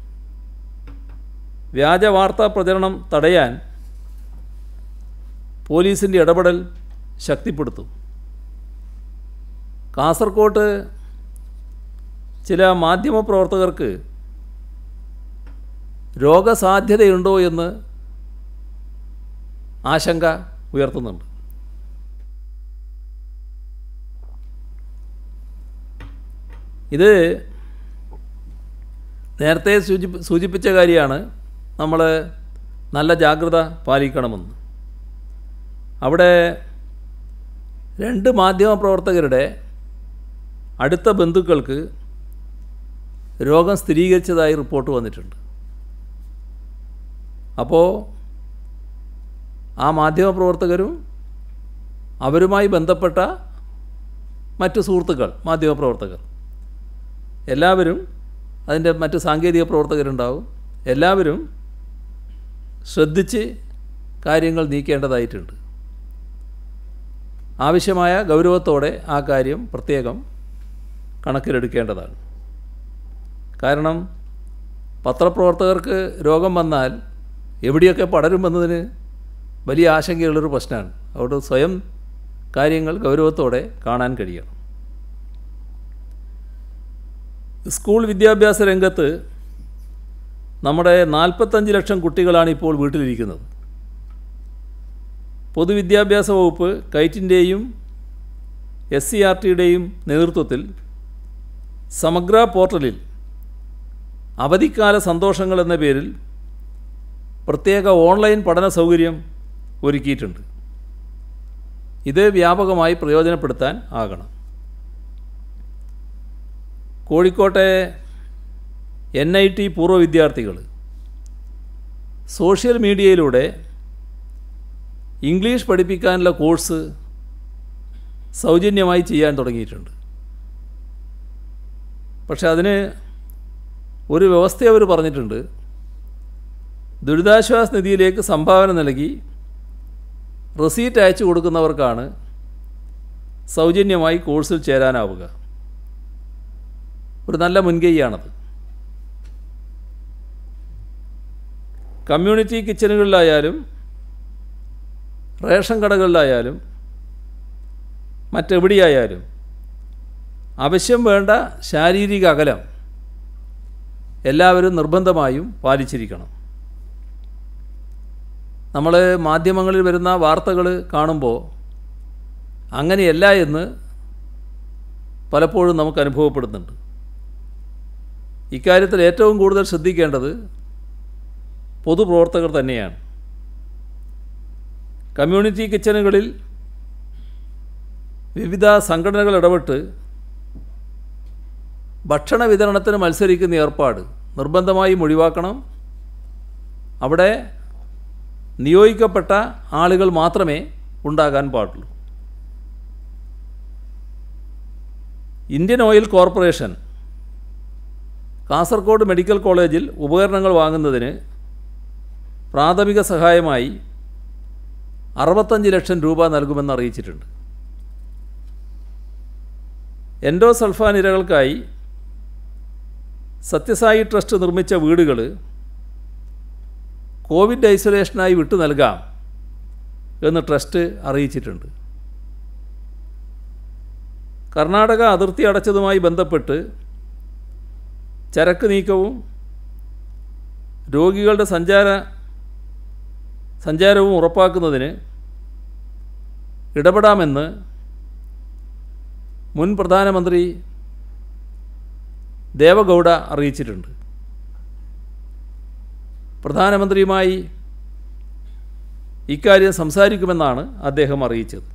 വ്യാജ വാർത്താ പ്രചരണം തടയാൻ പോലീസിൻ്റെ ഇടപെടൽ ശക്തിപ്പെടുത്തും കാസർകോട്ട് ചില മാധ്യമപ്രവർത്തകർക്ക് രോഗസാധ്യതയുണ്ടോ എന്ന് ആശങ്ക ഉയർത്തുന്നുണ്ട് ഇത് നേരത്തെ സൂചി സൂചിപ്പിച്ച കാര്യമാണ് നമ്മൾ നല്ല ജാഗ്രത പാലിക്കണമെന്ന് അവിടെ രണ്ട് മാധ്യമപ്രവർത്തകരുടെ അടുത്ത ബന്ധുക്കൾക്ക് രോഗം സ്ഥിരീകരിച്ചതായി റിപ്പോർട്ട് വന്നിട്ടുണ്ട് അപ്പോൾ ആ മാധ്യമപ്രവർത്തകരും അവരുമായി ബന്ധപ്പെട്ട മറ്റു സുഹൃത്തുക്കൾ മാധ്യമപ്രവർത്തകർ എല്ലാവരും അതിൻ്റെ മറ്റ് സാങ്കേതിക പ്രവർത്തകരുണ്ടാവും എല്ലാവരും ശ്രദ്ധിച്ച് കാര്യങ്ങൾ നീക്കേണ്ടതായിട്ടുണ്ട് ആവശ്യമായ ഗൗരവത്തോടെ ആ കാര്യം പ്രത്യേകം കണക്കിലെടുക്കേണ്ടതാണ് കാരണം പത്രപ്രവർത്തകർക്ക് രോഗം വന്നാൽ എവിടെയൊക്കെ പടരുമെന്നതിന് വലിയ ആശങ്കയുള്ളൊരു പ്രശ്നമാണ് അതുകൊണ്ട് സ്വയം കാര്യങ്ങൾ ഗൗരവത്തോടെ കാണാൻ കഴിയണം സ്കൂൾ വിദ്യാഭ്യാസ രംഗത്ത് നമ്മുടെ നാൽപ്പത്തഞ്ച് ലക്ഷം കുട്ടികളാണ് ഇപ്പോൾ വീട്ടിലിരിക്കുന്നത് പൊതുവിദ്യാഭ്യാസ വകുപ്പ് കൈറ്റിൻ്റെയും എസ് സി ആർ ടിയുടെയും നേതൃത്വത്തിൽ സമഗ്ര പോർട്ടലിൽ അവധിക്കാല സന്തോഷങ്ങൾ എന്ന പേരിൽ പ്രത്യേക ഓൺലൈൻ പഠന സൗകര്യം ഒരുക്കിയിട്ടുണ്ട് ഇത് വ്യാപകമായി പ്രയോജനപ്പെടുത്താൻ ആകണം കോഴിക്കോട്ടെ എൻ ഐ ടി പൂർവ്വ വിദ്യാർത്ഥികൾ സോഷ്യൽ മീഡിയയിലൂടെ ഇംഗ്ലീഷ് പഠിപ്പിക്കാനുള്ള കോഴ്സ് സൗജന്യമായി ചെയ്യാൻ തുടങ്ങിയിട്ടുണ്ട് പക്ഷെ അതിന് ഒരു വ്യവസ്ഥ അവർ പറഞ്ഞിട്ടുണ്ട് ദുരിതാശ്വാസ നിധിയിലേക്ക് സംഭാവന നൽകി റെസീറ്റ് അയച്ചു കൊടുക്കുന്നവർക്കാണ് സൗജന്യമായി കോഴ്സിൽ ചേരാനാവുക ഒരു നല്ല മുൻകൈയാണത് കമ്മ്യൂണിറ്റി കിച്ചണുകളിലായാലും റേഷൻ കടകളിലായാലും മറ്റെവിടെയായാലും ആവശ്യം വേണ്ട ശാരീരിക അകലം എല്ലാവരും നിർബന്ധമായും പാലിച്ചിരിക്കണം നമ്മൾ മാധ്യമങ്ങളിൽ വരുന്ന വാർത്തകൾ കാണുമ്പോൾ അങ്ങനെയല്ല എന്ന് പലപ്പോഴും നമുക്ക് അനുഭവപ്പെടുന്നുണ്ട് ഇക്കാര്യത്തിൽ ഏറ്റവും കൂടുതൽ ശ്രദ്ധിക്കേണ്ടത് പൊതുപ്രവർത്തകർ തന്നെയാണ് കമ്മ്യൂണിറ്റി കിച്ചണുകളിൽ വിവിധ സംഘടനകൾ ഇടപെട്ട് ഭക്ഷണ വിതരണത്തിന് മത്സരിക്കുന്ന ഏർപ്പാട് നിർബന്ധമായും ഒഴിവാക്കണം അവിടെ നിയോഗിക്കപ്പെട്ട ആളുകൾ മാത്രമേ ഉണ്ടാകാൻ പാടുള്ളൂ Indian oil corporation Kasaragod medical കോളേജിൽ ഉപകരണങ്ങൾ വാങ്ങുന്നതിന് പ്രാഥമിക സഹായമായി അറുപത്തഞ്ച് ലക്ഷം രൂപ നൽകുമെന്ന് അറിയിച്ചിട്ടുണ്ട് എൻഡോസൾഫാൻ ഇരകൾക്കായി സത്യസായി ട്രസ്റ്റ് നിർമ്മിച്ച വീടുകൾ കോവിഡ് ഐസൊലേഷനായി വിട്ടു നൽകാം എന്ന് ട്രസ്റ്റ് അറിയിച്ചിട്ടുണ്ട് കർണാടക അതിർത്തി അടച്ചതുമായി ബന്ധപ്പെട്ട് ചരക്ക് നീക്കവും രോഗികളുടെ സഞ്ചാര സഞ്ചാരവും ഉറപ്പാക്കുന്നതിന് ഇടപെടാമെന്ന് മുൻ പ്രധാനമന്ത്രി ദേവഗൗഡ അറിയിച്ചിട്ടുണ്ട് പ്രധാനമന്ത്രിയുമായി ഇക്കാര്യം സംസാരിക്കുമെന്നാണ് അദ്ദേഹം അറിയിച്ചത്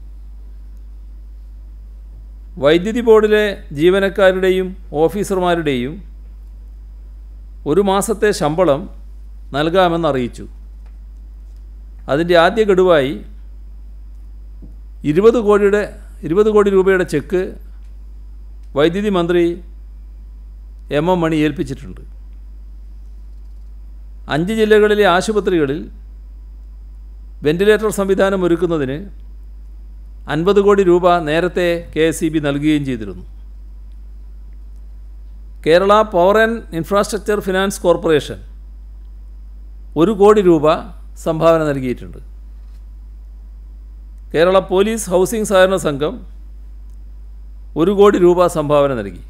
വൈദ്യുതി ബോർഡിലെ ജീവനക്കാരുടെയും ഓഫീസർമാരുടെയും ഒരു മാസത്തെ ശമ്പളം നൽകാമെന്ന് അറിയിച്ചു അതിൻ്റെ ആദ്യ ഗഡുവായി ഇരുപത് കോടിയുടെ ഇരുപത് കോടി രൂപയുടെ ചെക്ക് വൈദ്യുതി മന്ത്രി എം എം മണി ഏൽപ്പിച്ചിട്ടുണ്ട് അഞ്ച് ജില്ലകളിലെ ആശുപത്രികളിൽ വെന്റിലേറ്റർ സംവിധാനം ഒരുക്കുന്നതിന് അൻപത് കോടി രൂപ നേരത്തെ കെ എസ് ഇ ബി നൽകുകയും ചെയ്തിരുന്നു Kerala power and infrastructure finance corporation ഒരു കോടി രൂപ സംഭാവന നൽകിയിട്ടുണ്ട് കേരള പോലീസ് ഹൗസിംഗ് സഹകരണ സംഘം ഒരു കോടി രൂപ സംഭാവന നൽകി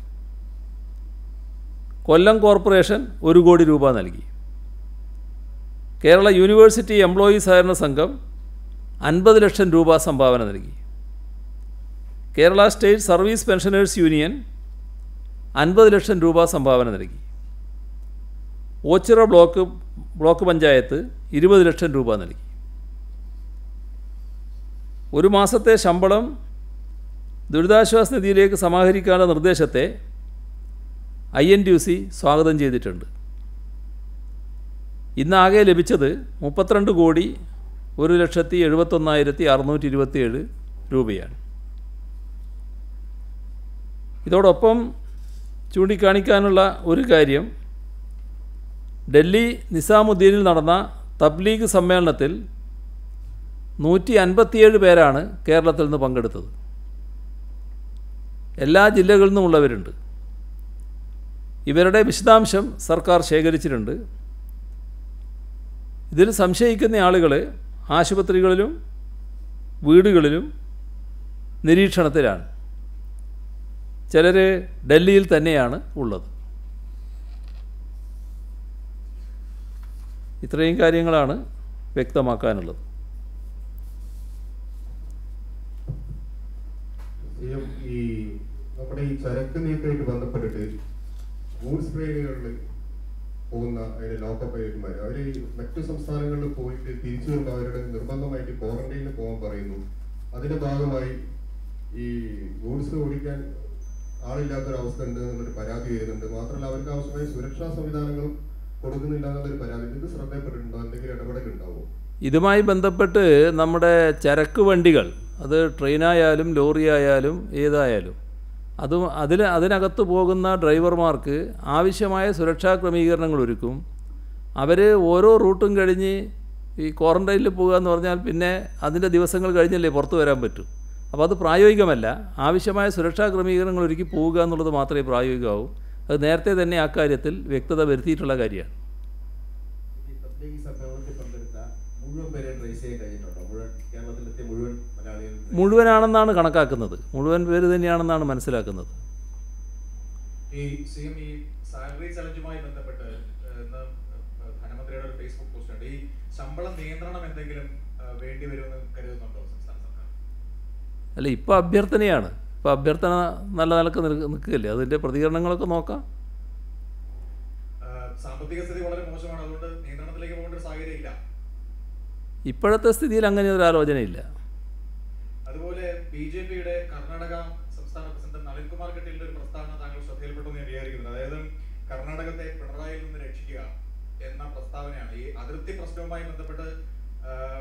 കൊല്ലം കോർപ്പറേഷൻ ഒരു കോടി രൂപ നൽകി കേരള യൂണിവേഴ്സിറ്റി എംപ്ലോയീസ് സഹകരണ സംഘം അൻപത് ലക്ഷം രൂപ സംഭാവന നൽകി Kerala state service pensioners union അൻപത് ലക്ഷം രൂപ സംഭാവന നൽകി ഓച്ചിറ ബ്ലോക്ക് ബ്ലോക്ക് പഞ്ചായത്ത് ഇരുപത് ലക്ഷം രൂപ നൽകി ഒരു മാസത്തെ ശമ്പളം ദുരിതാശ്വാസ നിധിയിലേക്ക് സമാഹരിക്കാനുള്ള നിർദ്ദേശത്തെ I N T U C സ്വാഗതം ചെയ്തിട്ടുണ്ട് ഇന്നാകെ ലഭിച്ചത് മുപ്പത്തിരണ്ട് കോടി ഒരു ലക്ഷത്തി എഴുപത്തൊന്നായിരത്തി അറുന്നൂറ്റി ഇരുപത്തിയേഴ് രൂപയാണ് ഇതോടൊപ്പം ചൂണ്ടിക്കാണിക്കാനുള്ള ഒരു കാര്യം ഡൽഹി നിസാമുദ്ദീനിൽ നടന്ന തബ്ലീഗ് സമ്മേളനത്തിൽ നൂറ്റി അൻപത്തിയേഴ് പേരാണ് കേരളത്തിൽ നിന്ന് പങ്കെടുത്തത് എല്ലാ ജില്ലകളിൽ നിന്നുമുള്ളവരുണ്ട് ഇവരുടെ വിശദാംശം സർക്കാർ ശേഖരിച്ചിട്ടുണ്ട് ഇതിൽ സംശയിക്കുന്ന ആളുകൾ ആശുപത്രികളിലും വീടുകളിലും നിരീക്ഷണത്തിലാണ് ചിലർ ഡൽഹിയിൽ തന്നെയാണ് ഉള്ളത് ഇത്രയും കാര്യങ്ങളാണ് വ്യക്തമാക്കാനുള്ളത് സിഎം ഈ നമ്മുടെ ഈ ചരക്ക് നീക്കമായിട്ട് ബന്ധപ്പെട്ടിട്ട് ഗൂഡ്സ് ട്രെയിനുകളിൽ പോകുന്ന അതിന്റെ ലോക്കപ്പ് ഏജന്മാർ അവർ മറ്റു സംസ്ഥാനങ്ങളിൽ പോയിട്ട് തിരിച്ചു വരുമ്പോൾ അവരുടെ നിർബന്ധമായിട്ട് ക്വാറന്റൈനിൽ പോകാൻ പറയുന്നു അതിന്റെ ഭാഗമായി ഈ ഗൂഡ്സ് ഓടിക്കാൻ ആളില്ലാത്തൊരവസ്ഥ ഉണ്ട് എന്നുള്ളൊരു പരാതി വരുന്നുണ്ട് മാത്രമല്ല അവർക്ക് ആവശ്യമായ സുരക്ഷാ സംവിധാനങ്ങളും കൊടുക്കുന്നില്ല എന്നുള്ളൊരു പരാതി ഇത് ശ്രദ്ധയപ്പെട്ടിട്ടുണ്ടോ എന്തെങ്കിലും ഇടപെടലുണ്ടാവോ ഇതുമായി ബന്ധപ്പെട്ട് നമ്മുടെ ചരക്ക് വണ്ടികൾ അത് ട്രെയിനായാലും ലോറി ആയാലും ഏതായാലും അതും അതിൽ അതിനകത്ത് പോകുന്ന ഡ്രൈവർമാർക്ക് ആവശ്യമായ സുരക്ഷാ ക്രമീകരണങ്ങൾ ഒരുക്കും അവർ ഓരോ റൂട്ടും കഴിഞ്ഞ് ഈ ക്വാറന്റൈനിൽ പോകുക എന്ന് പറഞ്ഞാൽ പിന്നെ അതിൻ്റെ ദിവസങ്ങൾ കഴിഞ്ഞല്ലേ പുറത്തു വരാൻ പറ്റൂ അപ്പോൾ അത് പ്രായോഗികമല്ല ആവശ്യമായ സുരക്ഷാ ക്രമീകരണങ്ങൾ ഒരുക്കി പോവുക എന്നുള്ളത് മാത്രമേ പ്രായോഗികമാവൂ അത് നേരത്തെ തന്നെ ആ കാര്യത്തിൽ വ്യക്തത വരുത്തിയിട്ടുള്ള കാര്യമാണ് ഈ പ്രത്യേക സമ്മേളനത്തിൽ പങ്കെടുത്ത മുഴുവൻ പേരെ ട്രേസ് ചെയ്യാൻ കഴിഞ്ഞിട്ടുണ്ടോ മുഴുവൻ കേരളത്തിലെത്തിയ മുഴുവൻ മലയാളികൾ മുഴുവനാണെന്നാണ് കണക്കാക്കുന്നത് മുഴുവൻ പേര് തന്നെയാണെന്നാണ് മനസ്സിലാക്കുന്നത് ഈ സിഎം ഈ സാലറി ചലഞ്ചുമായി ബന്ധപ്പെട്ട് ഏഹ്, ഇന്ന് ഏഹ്, ധനമന്ത്രിയുടെ ഒരു ഫേസ്ബുക്ക് പോസ്റ്റ് ഉണ്ട് ഈ ശമ്പള നിയന്ത്രണം എന്തെങ്കിലും ഏഹ്, വേണ്ടി വരുമെന്ന് കരുതുന്നുണ്ടോ സംസ്ഥാന സർക്കാർ അല്ല ഇപ്പോൾ അഭ്യർത്ഥനയാണ് ഇപ്പോൾ അഭ്യർത്ഥന നല്ല നിലക്ക് നിൽക്കുകയല്ലേ അതിൻ്റെ പ്രതികരണങ്ങളൊക്കെ നോക്കാം ഏഹ്, സാമ്പത്തിക സ്ഥിതി വളരെ മോശമാണ് അതുകൊണ്ട് നിയന്ത്രണത്തിലേക്ക് പോകേണ്ട ഒരു സാഹചര്യം ഇല്ല ഇപ്പോഴത്തെ സ്ഥിതിയിൽ അങ്ങനെ ഒരു ആലോചനയില്ല അതുപോലെ ബി ജെ പിയുടെ കർണാടക സംസ്ഥാന പ്രസിഡന്റ് നളിൻകുമാർ കട്ടീലിന്റെ ഒരു പ്രസ്താവന താങ്കൾ ശ്രദ്ധയിൽപ്പെട്ടു എന്ന് ഞാൻ വിചാരിക്കുന്നത് അതായത് കർണാടകത്തെ പിണറായിയിൽ നിന്ന് രക്ഷിക്കുക എന്ന പ്രസ്താവനയാണ് ഈ അതിർത്തി പ്രശ്നവുമായി ബന്ധപ്പെട്ട്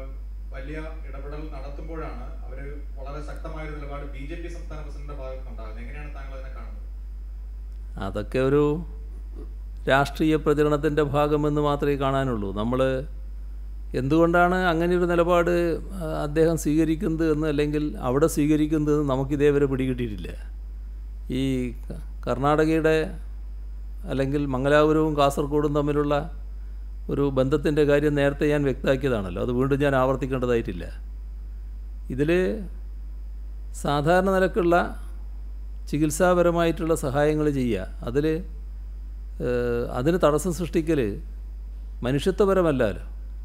വലിയ ഇടപെടൽ നടത്തുമ്പോഴാണ് അവര് വളരെ ശക്തമായ ഒരു നിലപാട് ബി ജെ പി സംസ്ഥാന പ്രസിഡന്റിന്റെ ഭാഗത്ത് നിന്നുണ്ടാകുന്നത് എങ്ങനെയാണ് താങ്കൾ അതിനെ കാണുന്നത് അതൊക്കെ ഒരു രാഷ്ട്രീയ പ്രചരണത്തിൻ്റെ ഭാഗമെന്ന് മാത്രമേ കാണാനുള്ളൂ നമ്മൾ എന്തുകൊണ്ടാണ് അങ്ങനെയൊരു നിലപാട് ആ, അദ്ദേഹം സ്വീകരിക്കുന്നത് എന്ന് അല്ലെങ്കിൽ അവിടെ സ്വീകരിക്കുന്നത് എന്ന് നമുക്കിതേവരെ പിടികിട്ടിയിട്ടില്ല ഈ ക- കർണാടകയുടെ അല്ലെങ്കിൽ മംഗലാപുരവും കാസർഗോഡും തമ്മിലുള്ള ഒരു ബന്ധത്തിൻ്റെ കാര്യം നേരത്തെ ഞാൻ വ്യക്തമാക്കിയതാണല്ലോ അത് വീണ്ടും ഞാൻ ആവർത്തിക്കേണ്ടതായിട്ടില്ല ഇതിൽ സാധാരണ നിലക്കുള്ള ചികിത്സാപരമായിട്ടുള്ള സഹായങ്ങൾ ചെയ്യുക അതിൽ അതിന് തടസ്സം സൃഷ്ടിക്കൽ മനുഷ്യത്വപരമല്ലല്ലോ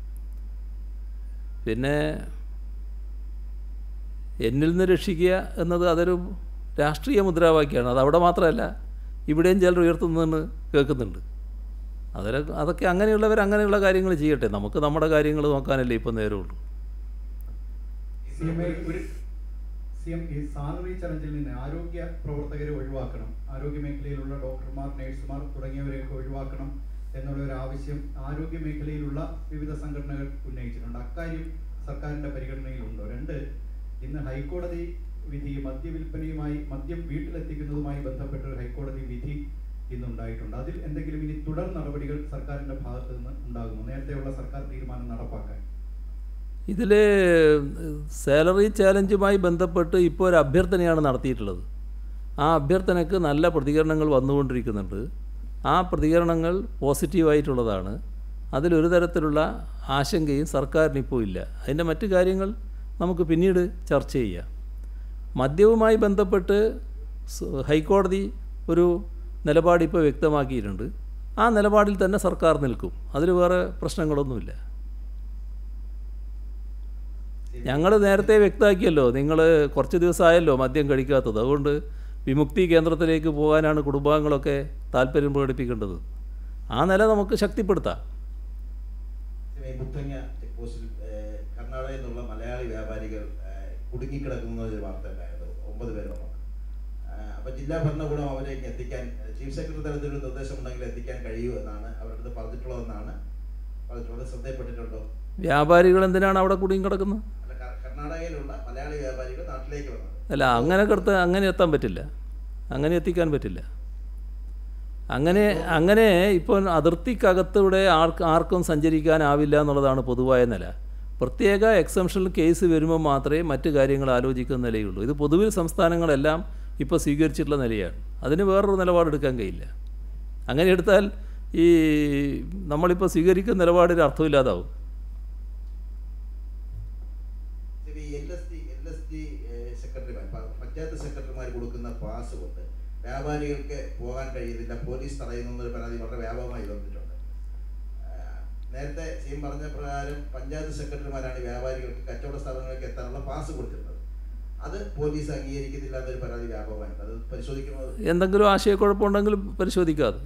പിന്നെ എന്നിൽ നിന്ന് രക്ഷിക്കുക എന്നത് അതൊരു രാഷ്ട്രീയ മുദ്രാവാക്യമാണ് അത് അവിടെ മാത്രമല്ല ഇവിടെയും ചിലർ ഉയർത്തുന്നതെന്ന് കേൾക്കുന്നുണ്ട് അതിൽ അതൊക്കെ അങ്ങനെയുള്ളവർ അങ്ങനെയുള്ള കാര്യങ്ങൾ ചെയ്യട്ടെ നമുക്ക് നമ്മുടെ കാര്യങ്ങൾ നോക്കാനല്ലേ ഇപ്പം നേരമുള്ളൂ സി എം ഒരു- ഒരു സി എം ഈ സാലറി ചലഞ്ചിൽ നിന്ന് ആരോഗ്യ പ്രവർത്തകരെ ഒഴിവാക്കണം ആരോഗ്യ മേഖലയിലുള്ള ഡോക്ടർമാർ നഴ്സുമാർ തുടങ്ങിയവരെയൊക്കെ ഒഴിവാക്കണം എന്നുള്ള ഒരു ആവശ്യം ആരോഗ്യ മേഖലയിലുള്ള വിവിധ സംഘടനകൾ ഉന്നയിച്ചിട്ടുണ്ട് അക്കാര്യം സർക്കാരിന്റെ പരിഗണനയിലുണ്ടോ രണ്ട് ഇന്ന് ഹൈക്കോടതി വിധി മദ്യവിൽപ്പനയുമായി മദ്യം വീട്ടിലെത്തിക്കുന്നതുമായി ബന്ധപ്പെട്ട ഒരു ഹൈക്കോടതി വിധി ഇന്നുണ്ടായിട്ടുണ്ട് അതിൽ എന്തെങ്കിലും ഇനി തുടർ നടപടികൾ സർക്കാരിന്റെ ഭാഗത്ത് നിന്ന് ഉണ്ടാകുമോ നേരത്തെയുള്ള സർക്കാർ തീരുമാനം നടപ്പാക്കാൻ ഇതിൽ സാലറി ചാലഞ്ചുമായി ബന്ധപ്പെട്ട് ഇപ്പോൾ ഒരു അഭ്യർത്ഥനയാണ് നടത്തിയിട്ടുള്ളത് ആ അഭ്യർത്ഥനയ്ക്ക് നല്ല പ്രതികരണങ്ങൾ വന്നുകൊണ്ടിരിക്കുന്നുണ്ട് ആ പ്രതികരണങ്ങൾ പോസിറ്റീവായിട്ടുള്ളതാണ് അതിലൊരു തരത്തിലുള്ള ആശങ്കയും സർക്കാരിന് ഇപ്പോൾ ഇല്ല അതിൻ്റെ മറ്റു കാര്യങ്ങൾ നമുക്ക് പിന്നീട് ചർച്ച ചെയ്യാം മദ്യവുമായി ബന്ധപ്പെട്ട് സ് ഹൈക്കോടതി ഒരു നിലപാട് ഇപ്പോൾ വ്യക്തമാക്കിയിട്ടുണ്ട് ആ നിലപാടിൽ തന്നെ സർക്കാർ നിൽക്കും അതിൽ വേറെ പ്രശ്നങ്ങളൊന്നുമില്ല ഞങ്ങൾ നേരത്തെ വ്യക്തമാക്കിയല്ലോ നിങ്ങൾ കുറച്ച് ദിവസമായല്ലോ മദ്യം കഴിക്കാത്തത് അതുകൊണ്ട് വിമുക്തി കേന്ദ്രത്തിലേക്ക് പോകാനാണ് കുടുംബാംഗങ്ങളൊക്കെ താല്പര്യം പ്രകടിപ്പിക്കേണ്ടത് ആ നില നമുക്ക് ശക്തിപ്പെടുത്താം ഈ മുത്തങ്ങ ചെക്ക് പോസ്റ്റിൽ ഏഹ്, കർണാടകയിൽ നിന്നുള്ള മലയാളി വ്യാപാരികൾ ഏഹ്, കുടുങ്ങിക്കിടക്കുന്ന ഒരു വാർത്ത ഉണ്ടായത് ഒമ്പത് പേരോളം ഏഹ്, അപ്പൊ ജില്ലാ ഭരണകൂടം അവരെ ഇങ്ങ് എത്തിക്കാൻ ചീഫ് സെക്രട്ടറി തലത്തിലൊരു നിർദ്ദേശം ഉണ്ടെങ്കിൽ എത്തിക്കാൻ കഴിയൂ എന്നാണ് അവരുടെ അടുത്ത് പറഞ്ഞിട്ടുള്ളതെന്നാണ് പറഞ്ഞിട്ടുള്ളത് ശ്രദ്ധയപ്പെട്ടിട്ടുണ്ടോ വ്യാപാരികൾ എന്തിനാണ് അവിടെ കുടുങ്ങി കിടക്കുന്നത് അല്ല കർ- കർണാടകയിലുള്ള മലയാളി വ്യാപാരികൾ നാട്ടിലേക്ക് വന്നത് അല്ല അങ്ങനെ കിടത്ത് അങ്ങനെ എത്താൻ പറ്റില്ല അങ്ങനെ എത്തിക്കാൻ പറ്റില്ല അങ്ങനെ അങ്ങനെ ഇപ്പോൾ അതിർത്തിക്കകത്തൂടെ ആർക്ക് ആർക്കും സഞ്ചരിക്കാനാവില്ല എന്നുള്ളതാണ് പൊതുവായ നില പ്രത്യേക എക്സംഷണൽ കേസ് വരുമ്പോൾ മാത്രമേ മറ്റു കാര്യങ്ങൾ ആലോചിക്കുന്ന നിലയുള്ളൂ ഇത് പൊതുവിൽ സംസ്ഥാനങ്ങളെല്ലാം ഇപ്പോൾ സ്വീകരിച്ചിട്ടുള്ള നിലയാണ് അതിന് വേറൊരു നിലപാടെടുക്കാൻ കഴിയില്ല അങ്ങനെ എടുത്താൽ ഈ നമ്മളിപ്പോൾ സ്വീകരിക്കുന്ന നിലപാടിന് അർത്ഥമില്ലാതാവും ഈ L S T L S T സെക്രട്ടറിമാർ പ- പഞ്ചായത്ത് സെക്രട്ടറിമാർ കൊടുക്കുന്ന പാസ് കൊണ്ട് വ്യാപാരികൾക്ക് പോകാൻ കഴിയുന്നില്ല പോലീസ് തടയുന്നു എന്നൊരു പരാതി വളരെ വ്യാപകമായി വന്നിട്ടുണ്ട് ആ, നേരത്തെ സി എം പറഞ്ഞ പ്രകാരം പഞ്ചായത്ത് സെക്രട്ടറിമാരാണ് ഈ വ്യാപാരികൾക്ക് കച്ചവട സ്ഥാപനങ്ങളിലേക്ക് എത്താനുള്ള പാസ് കൊടുത്തിരുന്നത് അത് പോലീസ് അംഗീകരിക്കുന്നില്ല എന്നൊരു പരാതി വ്യാപകമായിട്ടുണ്ട് അത് പരിശോധിക്കുന്നത് എന്തെങ്കിലും ആശയക്കുഴപ്പമുണ്ടെങ്കിൽ പരിശോധിക്കാതെ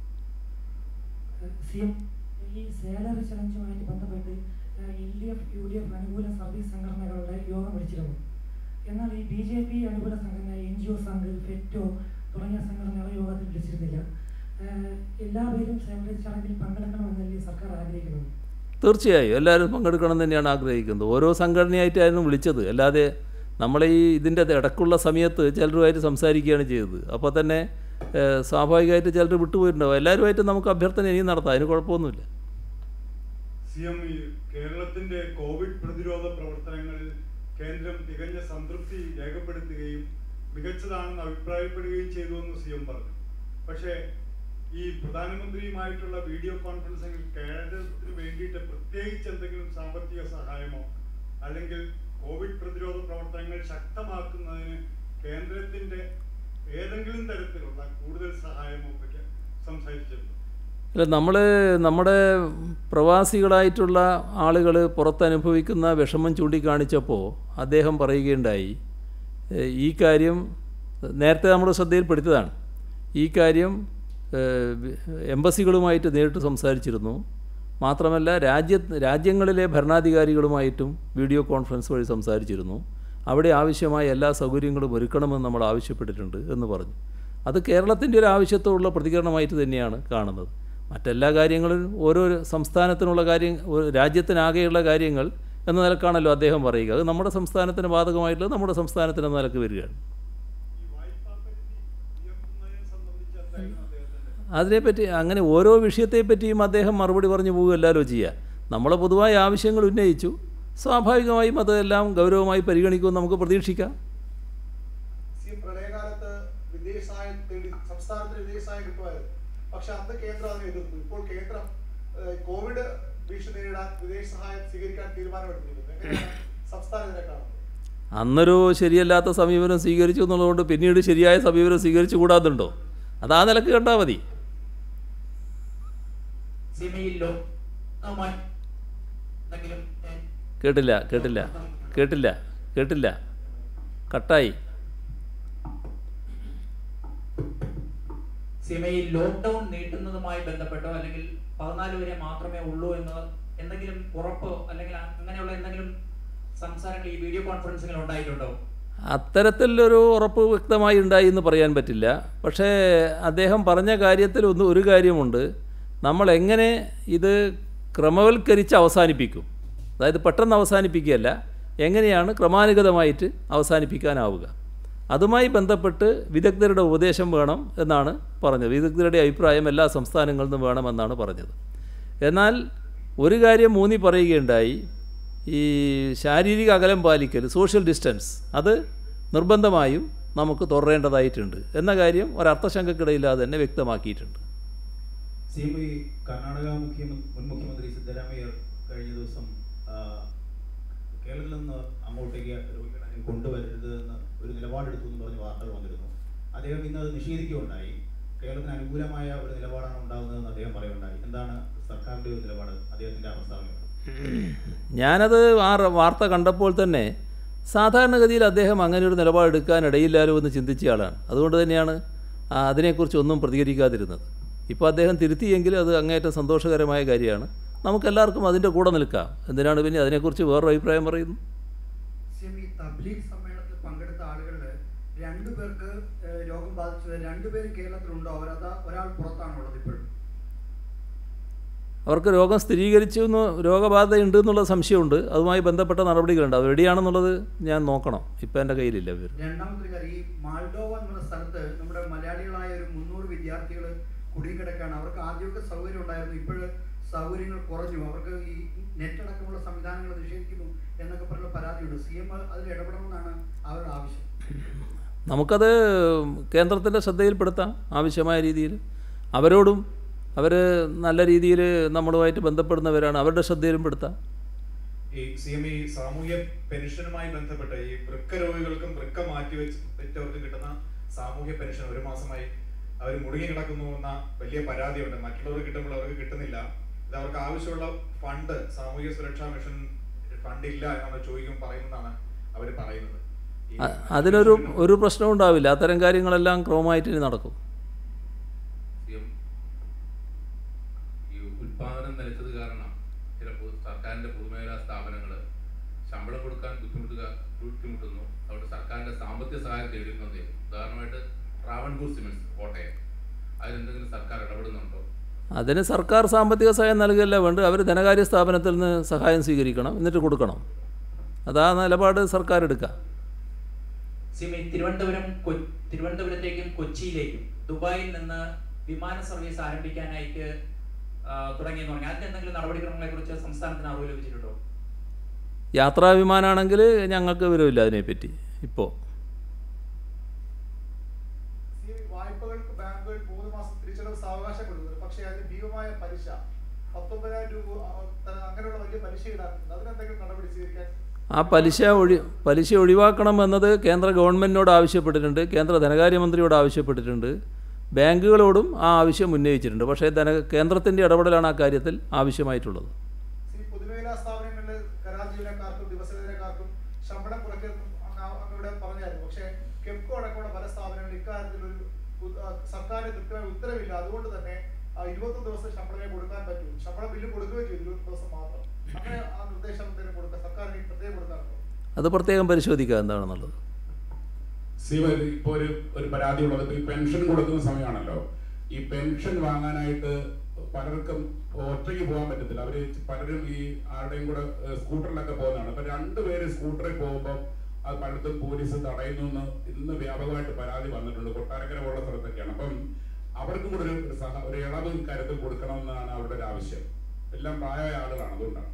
സി എം ഈ സാലറി ചലഞ്ചുമായിട്ട് ബന്ധപ്പെട്ട് L D F U D F അനുകൂല സർവീസ് സംഘടനകളുടെ യോഗം വിളിച്ചിരുന്നു എന്നാൽ ഈ ബി ജെ പി അനുകൂല സംഘടന N G O Sangh FETO തുടങ്ങിയ സംഘടനകളെ യോഗത്തിൽ വിളിച്ചിരുന്നില്ല ഏഹ് എല്ലാവരും സാലറി ചലഞ്ചിൽ പങ്കെടുക്കണമെന്നല്ലേ സർക്കാർ ആഗ്രഹിക്കുന്നത് തീർച്ചയായും എല്ലാവരും പങ്കെടുക്കണം എന്ന് തന്നെയാണ് ആഗ്രഹിക്കുന്നത് ഓരോ സംഘടനയായിട്ടായിരുന്നു വിളിച്ചത് അല്ലാതെ നമ്മളെ ഈ ഇതിൻ്റെ ഇടക്കുള്ള സമയത്ത് ചിലരുമായിട്ട് സംസാരിക്കുകയാണ് ചെയ്തത് അപ്പോൾ തന്നെ ഏഹ്, സ്വാഭാവികമായിട്ട് ചിലർ വിട്ടുപോയിട്ടുണ്ടാവും എല്ലാവരുമായിട്ട് നമുക്ക് അഭ്യർത്ഥന ഇനിയും നടത്താം അതിന് കുഴപ്പമൊന്നുമില്ല സി എം ഈ കേരളത്തിന്റെ കോവിഡ് പ്രതിരോധ പ്രവർത്തനങ്ങളിൽ കേന്ദ്രം തികഞ്ഞ സംതൃപ്തി രേഖപ്പെടുത്തുകയും മികച്ചതാണെന്ന് അഭിപ്രായപ്പെടുകയും ചെയ്തു എന്ന് സി എം പറഞ്ഞു പക്ഷേ ഈ പ്രധാനമന്ത്രിയുമായിട്ടുള്ള വീഡിയോ കോൺഫറൻസിംഗിൽ കേരളത്തിന് വേണ്ടിയിട്ട് പ്രത്യേകിച്ച് എന്തെങ്കിലും സാമ്പത്തിക സഹായമോ അല്ലെങ്കിൽ കോവിഡ് പ്രതിരോധ പ്രവർത്തനങ്ങൾ ശക്തമാക്കുന്നതിന് കേന്ദ്രത്തിന്റെ ഏതെങ്കിലും തരത്തിലുള്ള കൂടുതൽ സഹായമോ ഒക്കെ സംസാരിച്ചിട്ടുണ്ട് അല്ല നമ്മൾ നമ്മുടെ പ്രവാസികളായിട്ടുള്ള ആളുകൾ പുറത്തനുഭവിക്കുന്ന വിഷമം ചൂണ്ടിക്കാണിച്ചപ്പോൾ അദ്ദേഹം പറയുകയുണ്ടായി ഏഹ് ഈ കാര്യം നേരത്തെ നമ്മുടെ ശ്രദ്ധയിൽപ്പെടുത്തിയതാണ് ഈ കാര്യം ഏഹ് വി- എംബസികളുമായിട്ട് നേരിട്ട് സംസാരിച്ചിരുന്നു മാത്രമല്ല രാജ്യ രാജ്യങ്ങളിലെ ഭരണാധികാരികളുമായിട്ടും വീഡിയോ കോൺഫറൻസ് വഴി സംസാരിച്ചിരുന്നു അവിടെ ആവശ്യമായ എല്ലാ സൗകര്യങ്ങളും ഒരുക്കണമെന്ന് നമ്മൾ ആവശ്യപ്പെട്ടിട്ടുണ്ട് എന്ന് പറഞ്ഞു അത് കേരളത്തിൻ്റെ ഒരു ആവശ്യത്തോടുള്ള പ്രതികരണമായിട്ട് തന്നെയാണ് കാണുന്നത് മറ്റെല്ലാ കാര്യങ്ങളും ഓരോ സംസ്ഥാനത്തിനുള്ള കാര്യം ഒരു രാജ്യത്തിനാകെയുള്ള കാര്യങ്ങൾ എന്ന നിലക്കാണല്ലോ അദ്ദേഹം പറയുക അത് നമ്മുടെ സംസ്ഥാനത്തിന് ബാധകമായിട്ടുള്ളത് നമ്മുടെ സംസ്ഥാനത്തിന് എന്ന നിലക്ക് വരികയാണ് ഈ വായ്പാ പരിധി ഉയർത്തുന്നതിനെ സംബന്ധിച്ച് എന്തായിരുന്നു അദ്ദേഹത്തിന്റെ അതിനെപ്പറ്റി അങ്ങനെ ഓരോ വിഷയത്തെപ്പറ്റിയും അദ്ദേഹം മറുപടി പറഞ്ഞു പോകുകയല്ലോ ചെയ്യുക നമ്മൾ പൊതുവായ ആവശ്യങ്ങൾ ഉന്നയിച്ചു സ്വാഭാവികമായും അതെല്ലാം ഗൗരവമായി പരിഗണിക്കുമെന്ന് നമുക്ക് പ്രതീക്ഷിക്കാം സി പ്രളയകാലത്ത് വിദേശ സഹായം തേടി സംസ്ഥാനത്തിന് വിദേശ സഹായം കിട്ടുമായിരുന്നു പക്ഷെ അന്ന് കേന്ദ്രം അതിനെ എതിർത്തു ഇപ്പോൾ കേന്ദ്രം ഏഹ്, കോവിഡ് ഭീഷണി നേരിടാൻ വിദേശ സഹായം സ്വീകരിക്കാൻ തീരുമാനമെടുത്തിരിക്കുന്നു എങ്ങനെയാണ് സംസ്ഥാനം ഇതിനെ കാണുന്നത് അന്നൊരു ശരിയല്ലാത്ത സമീപനം സ്വീകരിച്ചു എന്നുള്ളതുകൊണ്ട് പിന്നീട് ശരിയായ സമീപനം സ്വീകരിച്ചു കൂടാതുണ്ടോ അത് ആ നിലക്ക് കണ്ടാൽ മതി സിമയിലോ നമ്മൾ എന്തെങ്കിലും ഏ, കേട്ടില്ല കേട്ടില്ല കേട്ടില്ല കേട്ടില്ല കട്ടായി സിമയിൽ ലോക്ക്ഡൌൺ നീട്ടുന്നതുമായി ബന്ധപ്പെട്ടോ അല്ലെങ്കിൽ പതിനാല് വരെ മാത്രമേ ഉള്ളൂ എന്ന് എന്തെങ്കിലും ഉറപ്പോ അല്ലെങ്കിൽ അങ്ങനെയുള്ള എന്തെങ്കിലും സംസാരങ്ങൾ ഈ വീഡിയോ കോൺഫറൻസിംഗിൽ ഉണ്ടായിട്ടുണ്ടോ അത്തരത്തിലൊരു ഉറപ്പ് വ്യക്തമായി ഉണ്ടായി എന്ന് പറയാൻ പറ്റില്ല പക്ഷേ അദ്ദേഹം പറഞ്ഞ കാര്യത്തിൽ ഒന്ന് ഒരു കാര്യമുണ്ട് നമ്മൾ എങ്ങനെ ഇത് ക്രമവൽക്കരിച്ച് അവസാനിപ്പിക്കും അതായത് പെട്ടെന്ന് അവസാനിപ്പിക്കുകയല്ല എങ്ങനെയാണ് ക്രമാനുഗതമായിട്ട് അവസാനിപ്പിക്കാനാവുക അതുമായി ബന്ധപ്പെട്ട് വിദഗ്ധരുടെ ഉപദേശം വേണം എന്നാണ് പറഞ്ഞത് വിദഗ്ധരുടെ അഭിപ്രായം എല്ലാ സംസ്ഥാനങ്ങളിൽ നിന്നും വേണമെന്നാണ് പറഞ്ഞത് എന്നാൽ ഒരു കാര്യം മൂന്നി പറയുകയുണ്ടായി ഈ ശാരീരിക അകലം പാലിക്കൽ സോഷ്യൽ ഡിസ്റ്റൻസ് അത് നിർബന്ധമായും നമുക്ക് തുടരേണ്ടതായിട്ടുണ്ട് എന്ന കാര്യം ഒരർത്ഥശങ്കക്കിടയില്ലാതെ തന്നെ വ്യക്തമാക്കിയിട്ടുണ്ട് സി എം ഈ കർണാടക മുഖ്യമന്ത്രി മുൻ മുഖ്യമന്ത്രി സിദ്ധരാമയ്യ കഴിഞ്ഞ ദിവസം ആ, കേരളത്തിൽ നിന്ന് അങ്ങോട്ടേക്ക് രോഗികളെ കൊണ്ടുവരരുത് എന്ന് ഒരു നിലപാടെടുത്തു എന്ന് പറഞ്ഞ് വാർത്തകൾ വന്നിരുന്നു അദ്ദേഹം ഇന്ന് അത് നിഷേധിക്കുകയുണ്ടായി കേരളത്തിന് അനുകൂലമായ ഒരു നിലപാടാണ് ഉണ്ടാകുന്നതെന്ന് അദ്ദേഹം പറയുകയുണ്ടായി എന്താണ് സർക്കാരിൻ്റെ ഒരു നിലപാട് അദ്ദേഹത്തിൻ്റെ പ്രസ്താവനയോട് ഞാനത് ആ റ- വാർത്ത കണ്ടപ്പോൾ തന്നെ സാധാരണഗതിയിൽ അദ്ദേഹം അങ്ങനെ ഒരു നിലപാടെടുക്കാൻ ഇടയില്ലാലോ എന്ന് ചിന്തിച്ച ആളാണ് അതുകൊണ്ട് തന്നെയാണ് ആ, അതിനെക്കുറിച്ച് ഒന്നും പ്രതികരിക്കാതിരുന്നത് ഇപ്പോൾ അദ്ദേഹം തിരുത്തിയെങ്കിൽ അത് അങ്ങേയറ്റം സന്തോഷകരമായ കാര്യമാണ് നമുക്കെല്ലാവർക്കും അതിൻ്റെ കൂടെ നിൽക്കാം എന്തിനാണ് പിന്നെ അതിനെക്കുറിച്ച് വേറൊരു അഭിപ്രായം പറയുന്നു സിഎം ഈ തബ്ലീഗ് സമ്മേളനത്തിൽ പങ്കെടുത്ത ആളുകളിൽ രണ്ടു പേർക്ക് ഏഹ്, രോഗം ബാധിച്ചത് രണ്ടുപേരും കേരളത്തിലുണ്ടോ അവരത് ഒരാൾ പുറത്താണുള്ളത് ഇപ്പോഴും അവർക്ക് രോഗം സ്ഥിരീകരിച്ചു എന്ന് രോഗബാധ ഉണ്ട് എന്നുള്ള സംശയമുണ്ട് അതുമായി ബന്ധപ്പെട്ട നടപടികളുണ്ട് അത് എവിടെയാണെന്നുള്ളത് ഞാൻ നോക്കണം ഇപ്പം എൻ്റെ കയ്യിലില്ല വിവരം രണ്ടാമത്തെ കാര്യം ഈ മാൾഡോവ എന്നുള്ള സ്ഥലത്ത് നമ്മുടെ മലയാളികളായ ഒരു മുന്നൂറ് വിദ്യാർത്ഥികൾ കുടുങ്ങിക്കിടക്കാണ് അവർക്ക് ആദ്യമൊക്കെ സൗകര്യം ഉണ്ടായിരുന്നു ഇപ്പോൾ സൗകര്യങ്ങൾ കുറഞ്ഞു അവർക്ക് ഈ നെറ്റ് അടക്കമുള്ള സംവിധാനങ്ങൾ നിഷേധിക്കുന്നു എന്നൊക്കെ പറഞ്ഞ പരാതിയുണ്ട് സി എം അതിൽ ഇടപെടണമെന്നാണ് അവരുടെ ആവശ്യം നമുക്കത് കേന്ദ്രത്തിൻ്റെ ശ്രദ്ധയിൽപ്പെടുത്താം ആവശ്യമായ രീതിയിൽ അവരോടും അവർ നല്ല രീതിയിൽ നമ്മളുമായിട്ട് ബന്ധപ്പെടുന്നവരാണ് അവരുടെ ശ്രദ്ധയിലും പെടുത്താം ഈ സി എം ഈ സാമൂഹ്യ പെൻഷനുമായി ബന്ധപ്പെട്ട് ഈ വൃക്ക രോഗികൾക്കും വൃക്ക മാറ്റി വെച്ച് വെച്ചവർക്കും കിട്ടുന്ന സാമൂഹ്യ പെൻഷൻ ഒരു മാസമായി അവർ മുടങ്ങി കിടക്കുന്നു എന്ന വലിയ പരാതിയുണ്ട് മറ്റുള്ളവർക്ക് കിട്ടുമ്പോൾ അവർക്ക് കിട്ടുന്നില്ല ഇത് അവർക്ക് ആവശ്യമുള്ള ഫണ്ട് സാമൂഹ്യ സുരക്ഷാ മിഷൻ ഫണ്ട് ഇല്ല എന്നാണ് ചോദിക്കും പറയുന്നതാണ് അവർ പറയുന്നത് ഈ അ- അതിനൊരു ഒരു പ്രശ്നവും ഉണ്ടാവില്ല അത്തരം കാര്യങ്ങളെല്ലാം ക്രമമായിട്ട് ഇനി നടക്കും സത്യം ഈ ഉൽപാദനം നിലച്ചത് കാരണം ചില പൊതു സർക്കാരിന്റെ പൊതുമേഖലാ സ്ഥാപനങ്ങൾ ശമ്പളം കൊടുക്കാൻ ബുദ്ധിമുട്ടുക ബുദ്ധിമുട്ടുന്നു അതുകൊണ്ട് സർക്കാരിന്റെ സാമ്പത്തിക സഹായം തേടിയിരുന്നത് ഉദാഹരണമായിട്ട് ട്രാവൻകൂർ സിമെന്റ്സ് കോട്ടയം അതിലെന്തെങ്കിലും സർക്കാർ ഇടപെടുന്നുണ്ടോ അതിന് സർക്കാർ സാമ്പത്തിക സഹായം നൽകുകയല്ല വേണ്ട അവർ ധനകാര്യ സ്ഥാപനത്തിൽ നിന്ന് സഹായം സ്വീകരിക്കണം എന്നിട്ട് കൊടുക്കണം അതാ നിലപാട് സർക്കാർ എടുക്കുക സിമി തിരുവനന്തപുരം കൊ- തിരുവനന്തപുരത്തേക്കും കൊച്ചിയിലേക്കും ദുബായിൽ നിന്ന് വിമാന സർവീസ് ആരംഭിക്കാനായിട്ട് ആ, തുടങ്ങിയെന്ന് പറഞ്ഞു അതിന്റെ എന്തെങ്കിലും നടപടിക്രമങ്ങളെ കുറിച്ച് സംസ്ഥാനത്തിന് അറിവ് ലഭിച്ചിട്ടുണ്ടോ യാത്രാ വിമാനമാണെങ്കിൽ ഞങ്ങൾക്ക് വിവരമില്ല അതിനെപ്പറ്റി ഇപ്പോൾ ഈ വായ്പകൾക്ക് ബാങ്കുകൾ മൂന്ന് മാസം തിരിച്ചടവ് സാവകാശം കൊടുക്കുന്നുണ്ട് പക്ഷേ അതിന് ഭീമമായ പലിശ പത്തൊമ്പതിനായിരം രൂപ ആ, ത- അങ്ങനെയുള്ള വലിയ പലിശ ഈടാക്കുന്നുണ്ട് അതിനെന്തെങ്കിലും നടപടി സ്വീകരിക്കാൻ ആ പലിശ ഒഴി പലിശ ഒഴിവാക്കണമെന്നത് കേന്ദ്ര ഗവൺമെൻറ്റിനോട് ആവശ്യപ്പെട്ടിട്ടുണ്ട് കേന്ദ്ര ധനകാര്യമന്ത്രിയോട് ആവശ്യപ്പെട്ടിട്ടുണ്ട് ബാങ്കുകളോടും ആ ആവശ്യം ഉന്നയിച്ചിട്ടുണ്ട് പക്ഷേ ധന കേന്ദ്രത്തിൻ്റെ ഇടപെടലാണ് ആ കാര്യത്തിൽ ആവശ്യമായിട്ടുള്ളത് ഈ പൊതുമേഖലാ സ്ഥാപനങ്ങളിൽ കരാർ ജീവനക്കാർക്കും ദിവസവേതനക്കാർക്കും ശമ്പളം കുറയ്ക്കുന്നു അങ്ങ് ആ- അങ്ങ് ഇവിടെ പറഞ്ഞായിരുന്നു പക്ഷേ കെപ്കോ അടക്കമുള്ള പല സ്ഥാപനങ്ങളിൽ ഇക്കാര്യത്തിൽ ഒരു ഉ- ആ, സർക്കാരിന് കൃത്യമായ ഉത്തരവില്ല അതുകൊണ്ട് തന്നെ ആ ഇരുപത്തൊന്ന് ദിവസം ശമ്പളമേ കൊടുക്കാൻ പറ്റൂ ശമ്പളം ബില്ല് കൊടുക്കുകയും ചെയ്തു ഇരുപത്തി ദിവസം മാത്രം അങ്ങനെ ആ നിർദ്ദേശം എന്തെങ്കിലും കൊടുക്കാം സർക്കാരിന് പ്രത്യേകം കൊടുക്കാറുണ്ടോ അത് പ്രത്യേകം പരിശോധിക്കുക എന്താണെന്നുള്ളത് സീവ ഇപ്പോൾ ഒരു ഒരു പരാതി ഉള്ളത് ഈ പെൻഷൻ കൊടുക്കുന്ന സമയമാണല്ലോ ഈ പെൻഷൻ വാങ്ങാനായിട്ട് പലർക്കും ഒറ്റയ്ക്ക് പോകാൻ പറ്റത്തില്ല അവര് പലരും ഈ ആരുടെയും കൂടെ ഏഹ്, സ്കൂട്ടറിലൊക്കെ പോകുന്നതാണ് അപ്പൊ രണ്ടുപേര് സ്കൂട്ടറിൽ പോകുമ്പോൾ അത് പലയിടത്തും പോലീസ് തടയുന്നു എന്ന് ഇന്ന് വ്യാപകമായിട്ട് പരാതി വന്നിട്ടുണ്ട് കൊട്ടാരക്കര പോലുള്ള സ്ഥലത്തൊക്കെയാണ് അപ്പം അവർക്കും കൂടെ ഒരു സഹ ഒരു ഇളവ് ഇക്കാര്യത്തിൽ കൊടുക്കണമെന്നാണ് അവരുടെ ഒരു ആവശ്യം എല്ലാം പ്രായമായ ആളുകളാണ് അതുകൊണ്ടാണ്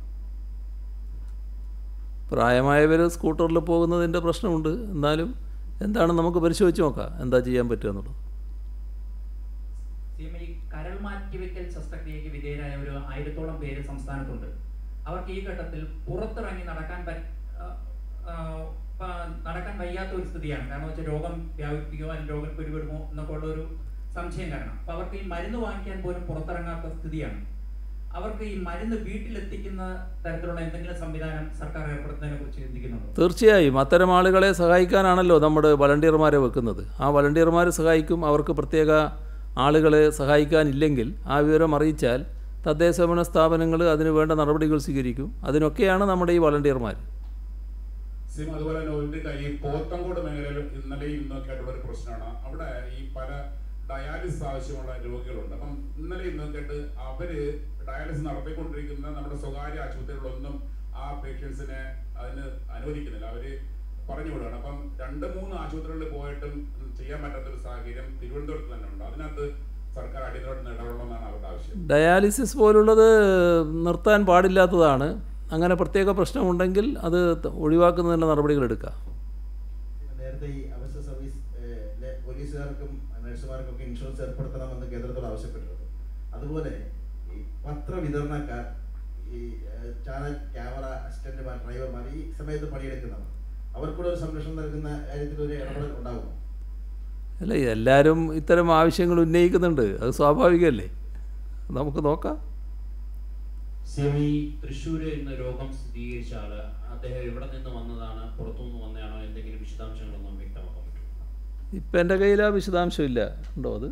പ്രായമായവർ സ്കൂട്ടറിൽ പോകുന്നതിൻ്റെ പ്രശ്നമുണ്ട് എന്നാലും എന്താണ് നമുക്ക് പരിശോധിച്ച് നോക്കാം എന്താ ചെയ്യാൻ പറ്റുക എന്നുള്ളത് സി എം ഈ കരൾ മാറ്റിവെക്കൽ ശസ്ത്രക്രിയയ്ക്ക് വിധേയരായ ഒരു ആയിരത്തോളം പേര് സംസ്ഥാനത്തുണ്ട് അവർക്ക് ഈ ഘട്ടത്തിൽ പുറത്തിറങ്ങി നടക്കാൻ പറ്റ ആ, ആ, പ- നടക്കാൻ വയ്യാത്ത ഒരു സ്ഥിതിയാണ് കാരണം വെച്ചാൽ രോഗം വ്യാപിപ്പിക്കുമോ അല്ലെങ്കിൽ രോഗം പിടിപെടുമോ എന്നൊക്കെ ഉള്ള ഒരു സംശയം കാരണം അപ്പൊ അവർക്ക് ഈ മരുന്ന് വാങ്ങിക്കാൻ പോലും പുറത്തിറങ്ങാത്ത സ്ഥിതിയാണ് അവർക്ക് ഈ മരുന്ന് വീട്ടിലെത്തിക്കുന്ന തരത്തിലുള്ള എന്തെങ്കിലും സംവിധാനം സർക്കാർ ഏർപ്പെടുത്തുന്നതിനെ കുറിച്ച് ചിന്തിക്കുന്നുണ്ടോ തീർച്ചയായും അത്തരം ആളുകളെ സഹായിക്കാനാണല്ലോ നമ്മുടെ വളണ്ടിയർമാരെ വെക്കുന്നത് ആ വളണ്ടിയർമാർ സഹായിക്കും അവർക്ക് പ്രത്യേക ആളുകളെ സഹായിക്കാനില്ലെങ്കിൽ ആ വിവരം അറിയിച്ചാൽ തദ്ദേശഭരണ സ്ഥാപനങ്ങൾ അതിന് വേണ്ട നടപടികൾ സ്വീകരിക്കും അതിനൊക്കെയാണ് നമ്മുടെ ഈ വളണ്ടിയർമാർ സിം അതുപോലെ തന്നെ ഒരു കൈ പോത്തങ്കോട് മേഖലയിൽ ഇന്നലെയും ഇന്നൊക്കെ ആയിട്ടുള്ള ഒരു പ്രശ്നമാണ് അവിടെ ഈ പല ഡയാലിസിസ് ആവശ്യമുള്ള രോഗികളുണ്ട് അപ്പം ഇന്നലെ ഇന്നൊക്കെ ആയിട്ട് അവര് ഡയാലിസിസ് നടത്തിക്കൊണ്ടിരിക്കുന്ന നമ്മുടെ സ്വകാര്യ ആശുപത്രികളൊന്നും ആ പേഷ്യൻസിനെ അതിന് അനുവദിക്കുന്നില്ല അവര് പറഞ്ഞു വിടുകയാണ് അപ്പം രണ്ട് മൂന്ന് ആശുപത്രികളിൽ പോയിട്ടും ചെയ്യാൻ പറ്റാത്തൊരു സാഹചര്യം തിരുവനന്തപുരത്ത് തന്നെ ഉണ്ട് അതിനകത്ത് സർക്കാർ അടിയന്തരമായിട്ട് ഇടപെടണമെന്നാണ് അവരുടെ ആവശ്യം ഡയാലിസിസ് പോലുള്ളത് നിർത്താൻ പാടില്ലാത്തതാണ് അങ്ങനെ പ്രത്യേക പ്രശ്നമുണ്ടെങ്കിൽ അത് ത- ഒഴിവാക്കുന്നതിൻ്റെ നടപടികൾ എടുക്കാം നേരത്തെ ഈ അവശ്യ സർവീസ് ഏഹ്, ലെ പോലീസുകാർക്കും നഴ്സുമാർക്കും ഒക്കെ ഇൻഷുറൻസ് ഏർപ്പെടുത്തണമെന്ന് കേന്ദ്രത്തോട് ആവശ്യപ്പെട്ടിരുന്നു അതുപോലെ ഈ പത്രവിതരണക്കാർ ഈ ഏഹ്, ചാനൽ ക്യാമറ അസിസ്റ്റന്റുമാർ ഡ്രൈവർമാർ ഈ സമയത്ത് പണിയെടുക്കുന്നവർ അവർക്കൂടെ ഒരു സംരക്ഷണം നൽകുന്ന കാര്യത്തിൽ ഒരു ഇടപെടൽ ഉണ്ടാകുമോ അല്ല എല്ലാവരും ഇത്തരം ആവശ്യങ്ങൾ ഉന്നയിക്കുന്നുണ്ട് അത് സ്വാഭാവികമല്ലേ നമുക്ക് നോക്കാം സിമി തൃശ്ശൂര് ഇന്ന് രോഗം സ്ഥിരീകരിച്ച ആള് അദ്ദേഹം എവിടെ നിന്ന് വന്നതാണ് പുറത്തുനിന്ന് വന്നതാണോ എന്തെങ്കിലും വിശദാംശങ്ങളൊന്നും വ്യക്തമാക്കാൻ പറ്റും ഇപ്പം എൻ്റെ കയ്യിൽ ആ വിശദാംശമില്ല ഉണ്ടോ അത്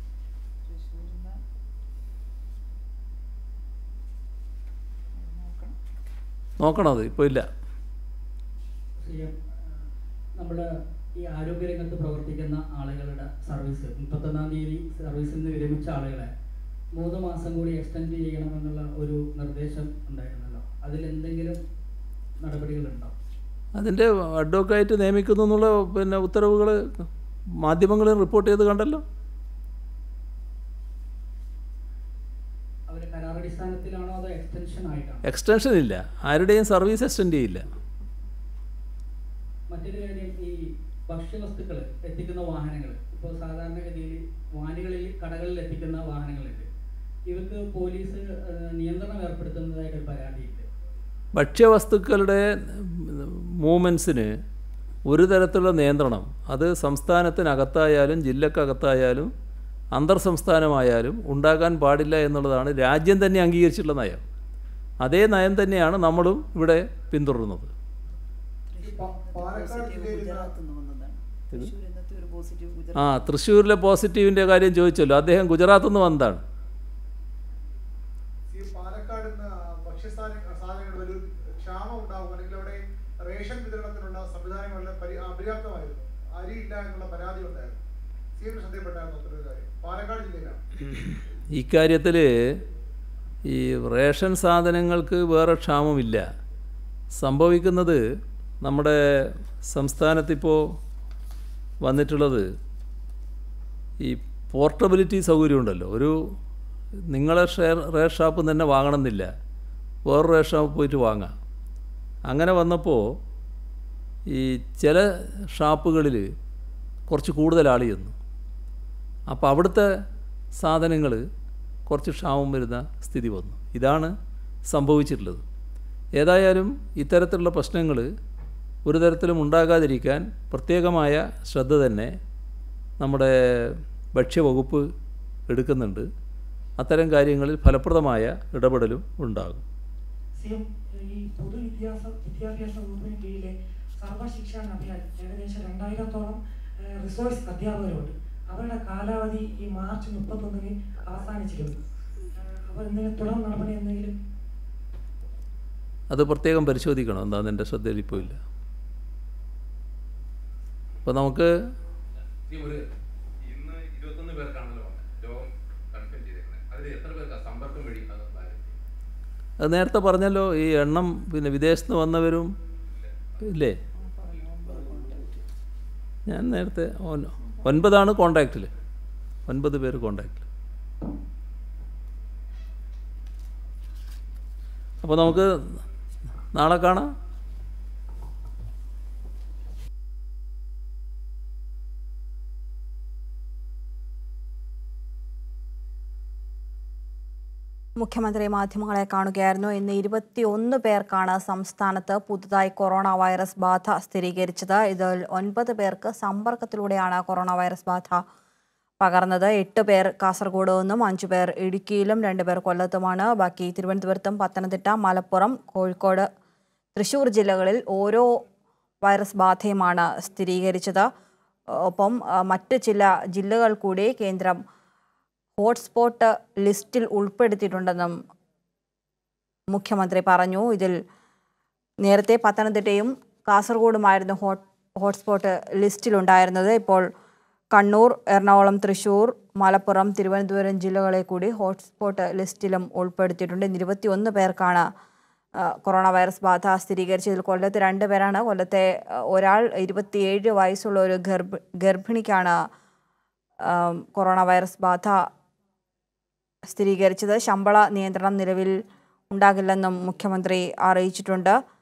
നോക്കണം അത് ഇപ്പോൾ ഇല്ല നമ്മൾ ഈ ആരോഗ്യരംഗത്ത് പ്രവർത്തിക്കുന്ന ആളുകളുടെ സർവീസ് മുപ്പത്തൊന്നാം തീയതി സർവീസിൽ നിന്ന് വിരമിച്ച ആളുകളെ മൂന്ന് മാസം കൂടി എക്സ്റ്റെൻഡ് ചെയ്യണമെന്നുള്ള ഒരു നിർദ്ദേശം ഉണ്ടായിരുന്നല്ലോ അതിലെന്തെങ്കിലും നടപടികളുണ്ടോ അതിൻ്റെ അഡ്വക്കേറ്റ് നിയമിക്കുന്നു എന്നുള്ള പിന്നെ ഉത്തരവുകൾ മാധ്യമങ്ങളിൽ റിപ്പോർട്ട് ചെയ്ത് കണ്ടല്ലോ അവർ കരാറടിസ്ഥാനത്തിലാണോ അതോ എക്സ്റ്റൻഷൻ ആയിട്ടാണോ എക്സ്റ്റൻഷൻ ഇല്ല ആരുടെയും സർവീസ് എക്സ്റ്റെൻഡ് ചെയ്യില്ല മറ്റൊരു കാര്യം ഈ ഭക്ഷ്യവസ്തുക്കൾ എത്തിക്കുന്ന വാഹനങ്ങൾ ഇപ്പോൾ സാധാരണഗതിയിൽ വാനുകളിൽ കടകളിൽ എത്തിക്കുന്ന വാഹനങ്ങളുണ്ട് ഇവർക്ക് പോലീസ് ഏഹ്, നിയന്ത്രണം ഏർപ്പെടുത്തുന്നതായിട്ട് ഒരു പരാതിയുണ്ട് ഭക്ഷ്യവസ്തുക്കളുടെ മൂവ്മെൻറ്റ്സിന് ഒരു തരത്തിലുള്ള നിയന്ത്രണം അത് സംസ്ഥാനത്തിനകത്തായാലും ജില്ലക്കകത്തായാലും അന്തർ സംസ്ഥാനമായാലും ഉണ്ടാകാൻ പാടില്ല എന്നുള്ളതാണ് രാജ്യം തന്നെ അംഗീകരിച്ചിട്ടുള്ള നയം അതേ നയം തന്നെയാണ് നമ്മളും ഇവിടെ പിന്തുടരുന്നത് പാലക്കാട് ജില്ലയിൽ ഇത്? ഇന്നത്തെ ഒരു പോസിറ്റീവ് ആ തൃശ്ശൂരിലെ പോസിറ്റീവിൻ്റെ കാര്യം ചോദിച്ചല്ലോ അദ്ദേഹം ഗുജറാത്തിൽ നിന്ന് വന്നതാണ് ഈ പാലക്കാട് ഇന്ന് ഭക്ഷ്യസാധന സാധനങ്ങൾ ഒരു ക്ഷാമം ഉണ്ടാവും അല്ലെങ്കിൽ അവിടെ റേഷൻ വിതരണത്തിനുള്ള സംവിധാനങ്ങളെല്ലാം പരി അപര്യാപ്തമായിരുന്നു അരി ഇല്ല എന്നുള്ള പരാതി ഉണ്ടായിരുന്നു സി എം ശ്രദ്ധയിൽപ്പെട്ടായിരുന്നു അത്രയൊരു കാര്യം പാലക്കാട് ജില്ലയിലാണ് ഇക്കാര്യത്തിൽ ഈ റേഷൻ സാധനങ്ങൾക്ക് വേറെ ക്ഷാമമില്ല സംഭവിക്കുന്നത് നമ്മുടെ സംസ്ഥാനത്തിപ്പോൾ വന്നിട്ടുള്ളത് ഈ പോർട്ടബിലിറ്റി സൗകര്യമുണ്ടല്ലോ ഒരു നിങ്ങളെ ഷെയർ റേഷൻ ഷാപ്പിൽ നിന്ന് തന്നെ വാങ്ങണമെന്നില്ല വേറൊരു റേഷൻ ഷാപ്പിൽ പോയിട്ട് വാങ്ങാം അങ്ങനെ വന്നപ്പോൾ ഈ ചില ഷാപ്പുകളിൽ കുറച്ച് കൂടുതൽ ആൾ ചെന്നു അപ്പോൾ അവിടുത്തെ സാധനങ്ങൾ കുറച്ച് ക്ഷാമം വരുന്ന സ്ഥിതി വന്നു ഇതാണ് സംഭവിച്ചിട്ടുള്ളത് ഏതായാലും ഇത്തരത്തിലുള്ള പ്രശ്നങ്ങൾ ഒരു തരത്തിലും ഉണ്ടാകാതിരിക്കാൻ പ്രത്യേകമായ ശ്രദ്ധ തന്നെ നമ്മുടെ ഭക്ഷ്യവകുപ്പ് എടുക്കുന്നുണ്ട് അത്തരം കാര്യങ്ങളിൽ ഫലപ്രദമായ ഇടപെടലും ഉണ്ടാകും സിഎം ഈ പൊതുവിദ്യാഭ്യാസ വിദ്യാഭ്യാസ വകുപ്പിന് കീഴിലെ സർവശിക്ഷാ അഭിയാൻ ഏകദേശം രണ്ടായിരത്തോളം റിസോഴ്സ് അധ്യാപകരുണ്ട് അവരുടെ കാലാവധി ഈ മാർച്ച് മുപ്പത്തൊന്നിന് അവസാനിച്ചിരുന്നു അവർ എന്തെങ്കിലും തുടർ നടപടി എന്തെങ്കിലും അത് പ്രത്യേകം പരിശോധിക്കണം എന്താണെന്ന് എൻ്റെ ശ്രദ്ധയിൽ ഇപ്പോൾ ഇല്ല അപ്പോൾ നമുക്ക് ഈ ഒരു ഇന്ന് ഇരുപത്തൊന്ന് പേർക്കാണല്ലോ വന്നത് രോഗം കൺഫേം ചെയ്തേക്കുന്നത് അതിൽ എത്ര പേർക്ക് മാർഗം വഴി അത് കാര്യം അത് നേരത്തെ പറഞ്ഞല്ലോ ഈ എണ്ണം പിന്നെ വിദേശത്ത് നിന്ന് വന്നവരും ഇല്ലേ ഞാൻ നേരത്തെ ഒൻ- ഒൻപതാണ് കോണ്ടാക്റ്റിൽ ഒൻപത് പേര് കോണ്ടാക്റ്റിൽ അപ്പോൾ നമുക്ക് നാളെ കാണാം മുഖ്യമന്ത്രി മാധ്യമങ്ങളെ കാണുകയായിരുന്നു ഇന്ന് ഇരുപത്തി ഒന്ന് പേർക്കാണ് സംസ്ഥാനത്ത് പുതുതായി കൊറോണ വൈറസ് ബാധ സ്ഥിരീകരിച്ചത് ഇതിൽ ഒൻപത് പേർക്ക് സമ്പർക്കത്തിലൂടെയാണ് കൊറോണ വൈറസ് ബാധ പകർന്നത് എട്ട് പേർ കാസർഗോഡ് നിന്നും അഞ്ചു പേർ ഇടുക്കിയിലും രണ്ട് പേർ കൊല്ലത്തുമാണ് ബാക്കി തിരുവനന്തപുരത്തും പത്തനംതിട്ട മലപ്പുറം കോഴിക്കോട് തൃശ്ശൂർ ജില്ലകളിൽ ഓരോ വൈറസ് ബാധയുമാണ് സ്ഥിരീകരിച്ചത് ഒപ്പം ആ, മറ്റ് ചില ജില്ലകൾ കൂടി കേന്ദ്രം ഹോട്ട്സ്പോട്ട് ലിസ്റ്റിൽ ഉൾപ്പെടുത്തിയിട്ടുണ്ടെന്നും മുഖ്യമന്ത്രി പറഞ്ഞു ഇതിൽ നേരത്തെ പത്തനംതിട്ടയും കാസർഗോഡുമായിരുന്നു ഹോട്ട് ഹോട്ട്സ്പോട്ട് ലിസ്റ്റിലുണ്ടായിരുന്നത് ഇപ്പോൾ കണ്ണൂർ എറണാകുളം തൃശ്ശൂർ മലപ്പുറം തിരുവനന്തപുരം ജില്ലകളെ കൂടി ഹോട്ട്സ്പോട്ട് ലിസ്റ്റിലും ഉൾപ്പെടുത്തിയിട്ടുണ്ട് ഇന്ന് ഇരുപത്തിയൊന്ന് പേർക്കാണ് ആ, കൊറോണ വൈറസ് ബാധ സ്ഥിരീകരിച്ചതിൽ കൊല്ലത്ത് രണ്ട് പേരാണ് കൊല്ലത്തെ ആ, ഒരാൾ ഇരുപത്തിയേഴ് വയസ്സുള്ള ഒരു ഗർഭ ഗർഭിണിക്കാണ് ആ, കൊറോണ വൈറസ് ബാധ സ്ഥിരീകരിച്ചത് ശമ്പള നിയന്ത്രണം നിലവിൽ ഉണ്ടാകില്ലെന്നും മുഖ്യമന്ത്രി അറിയിച്ചിട്ടുണ്ട്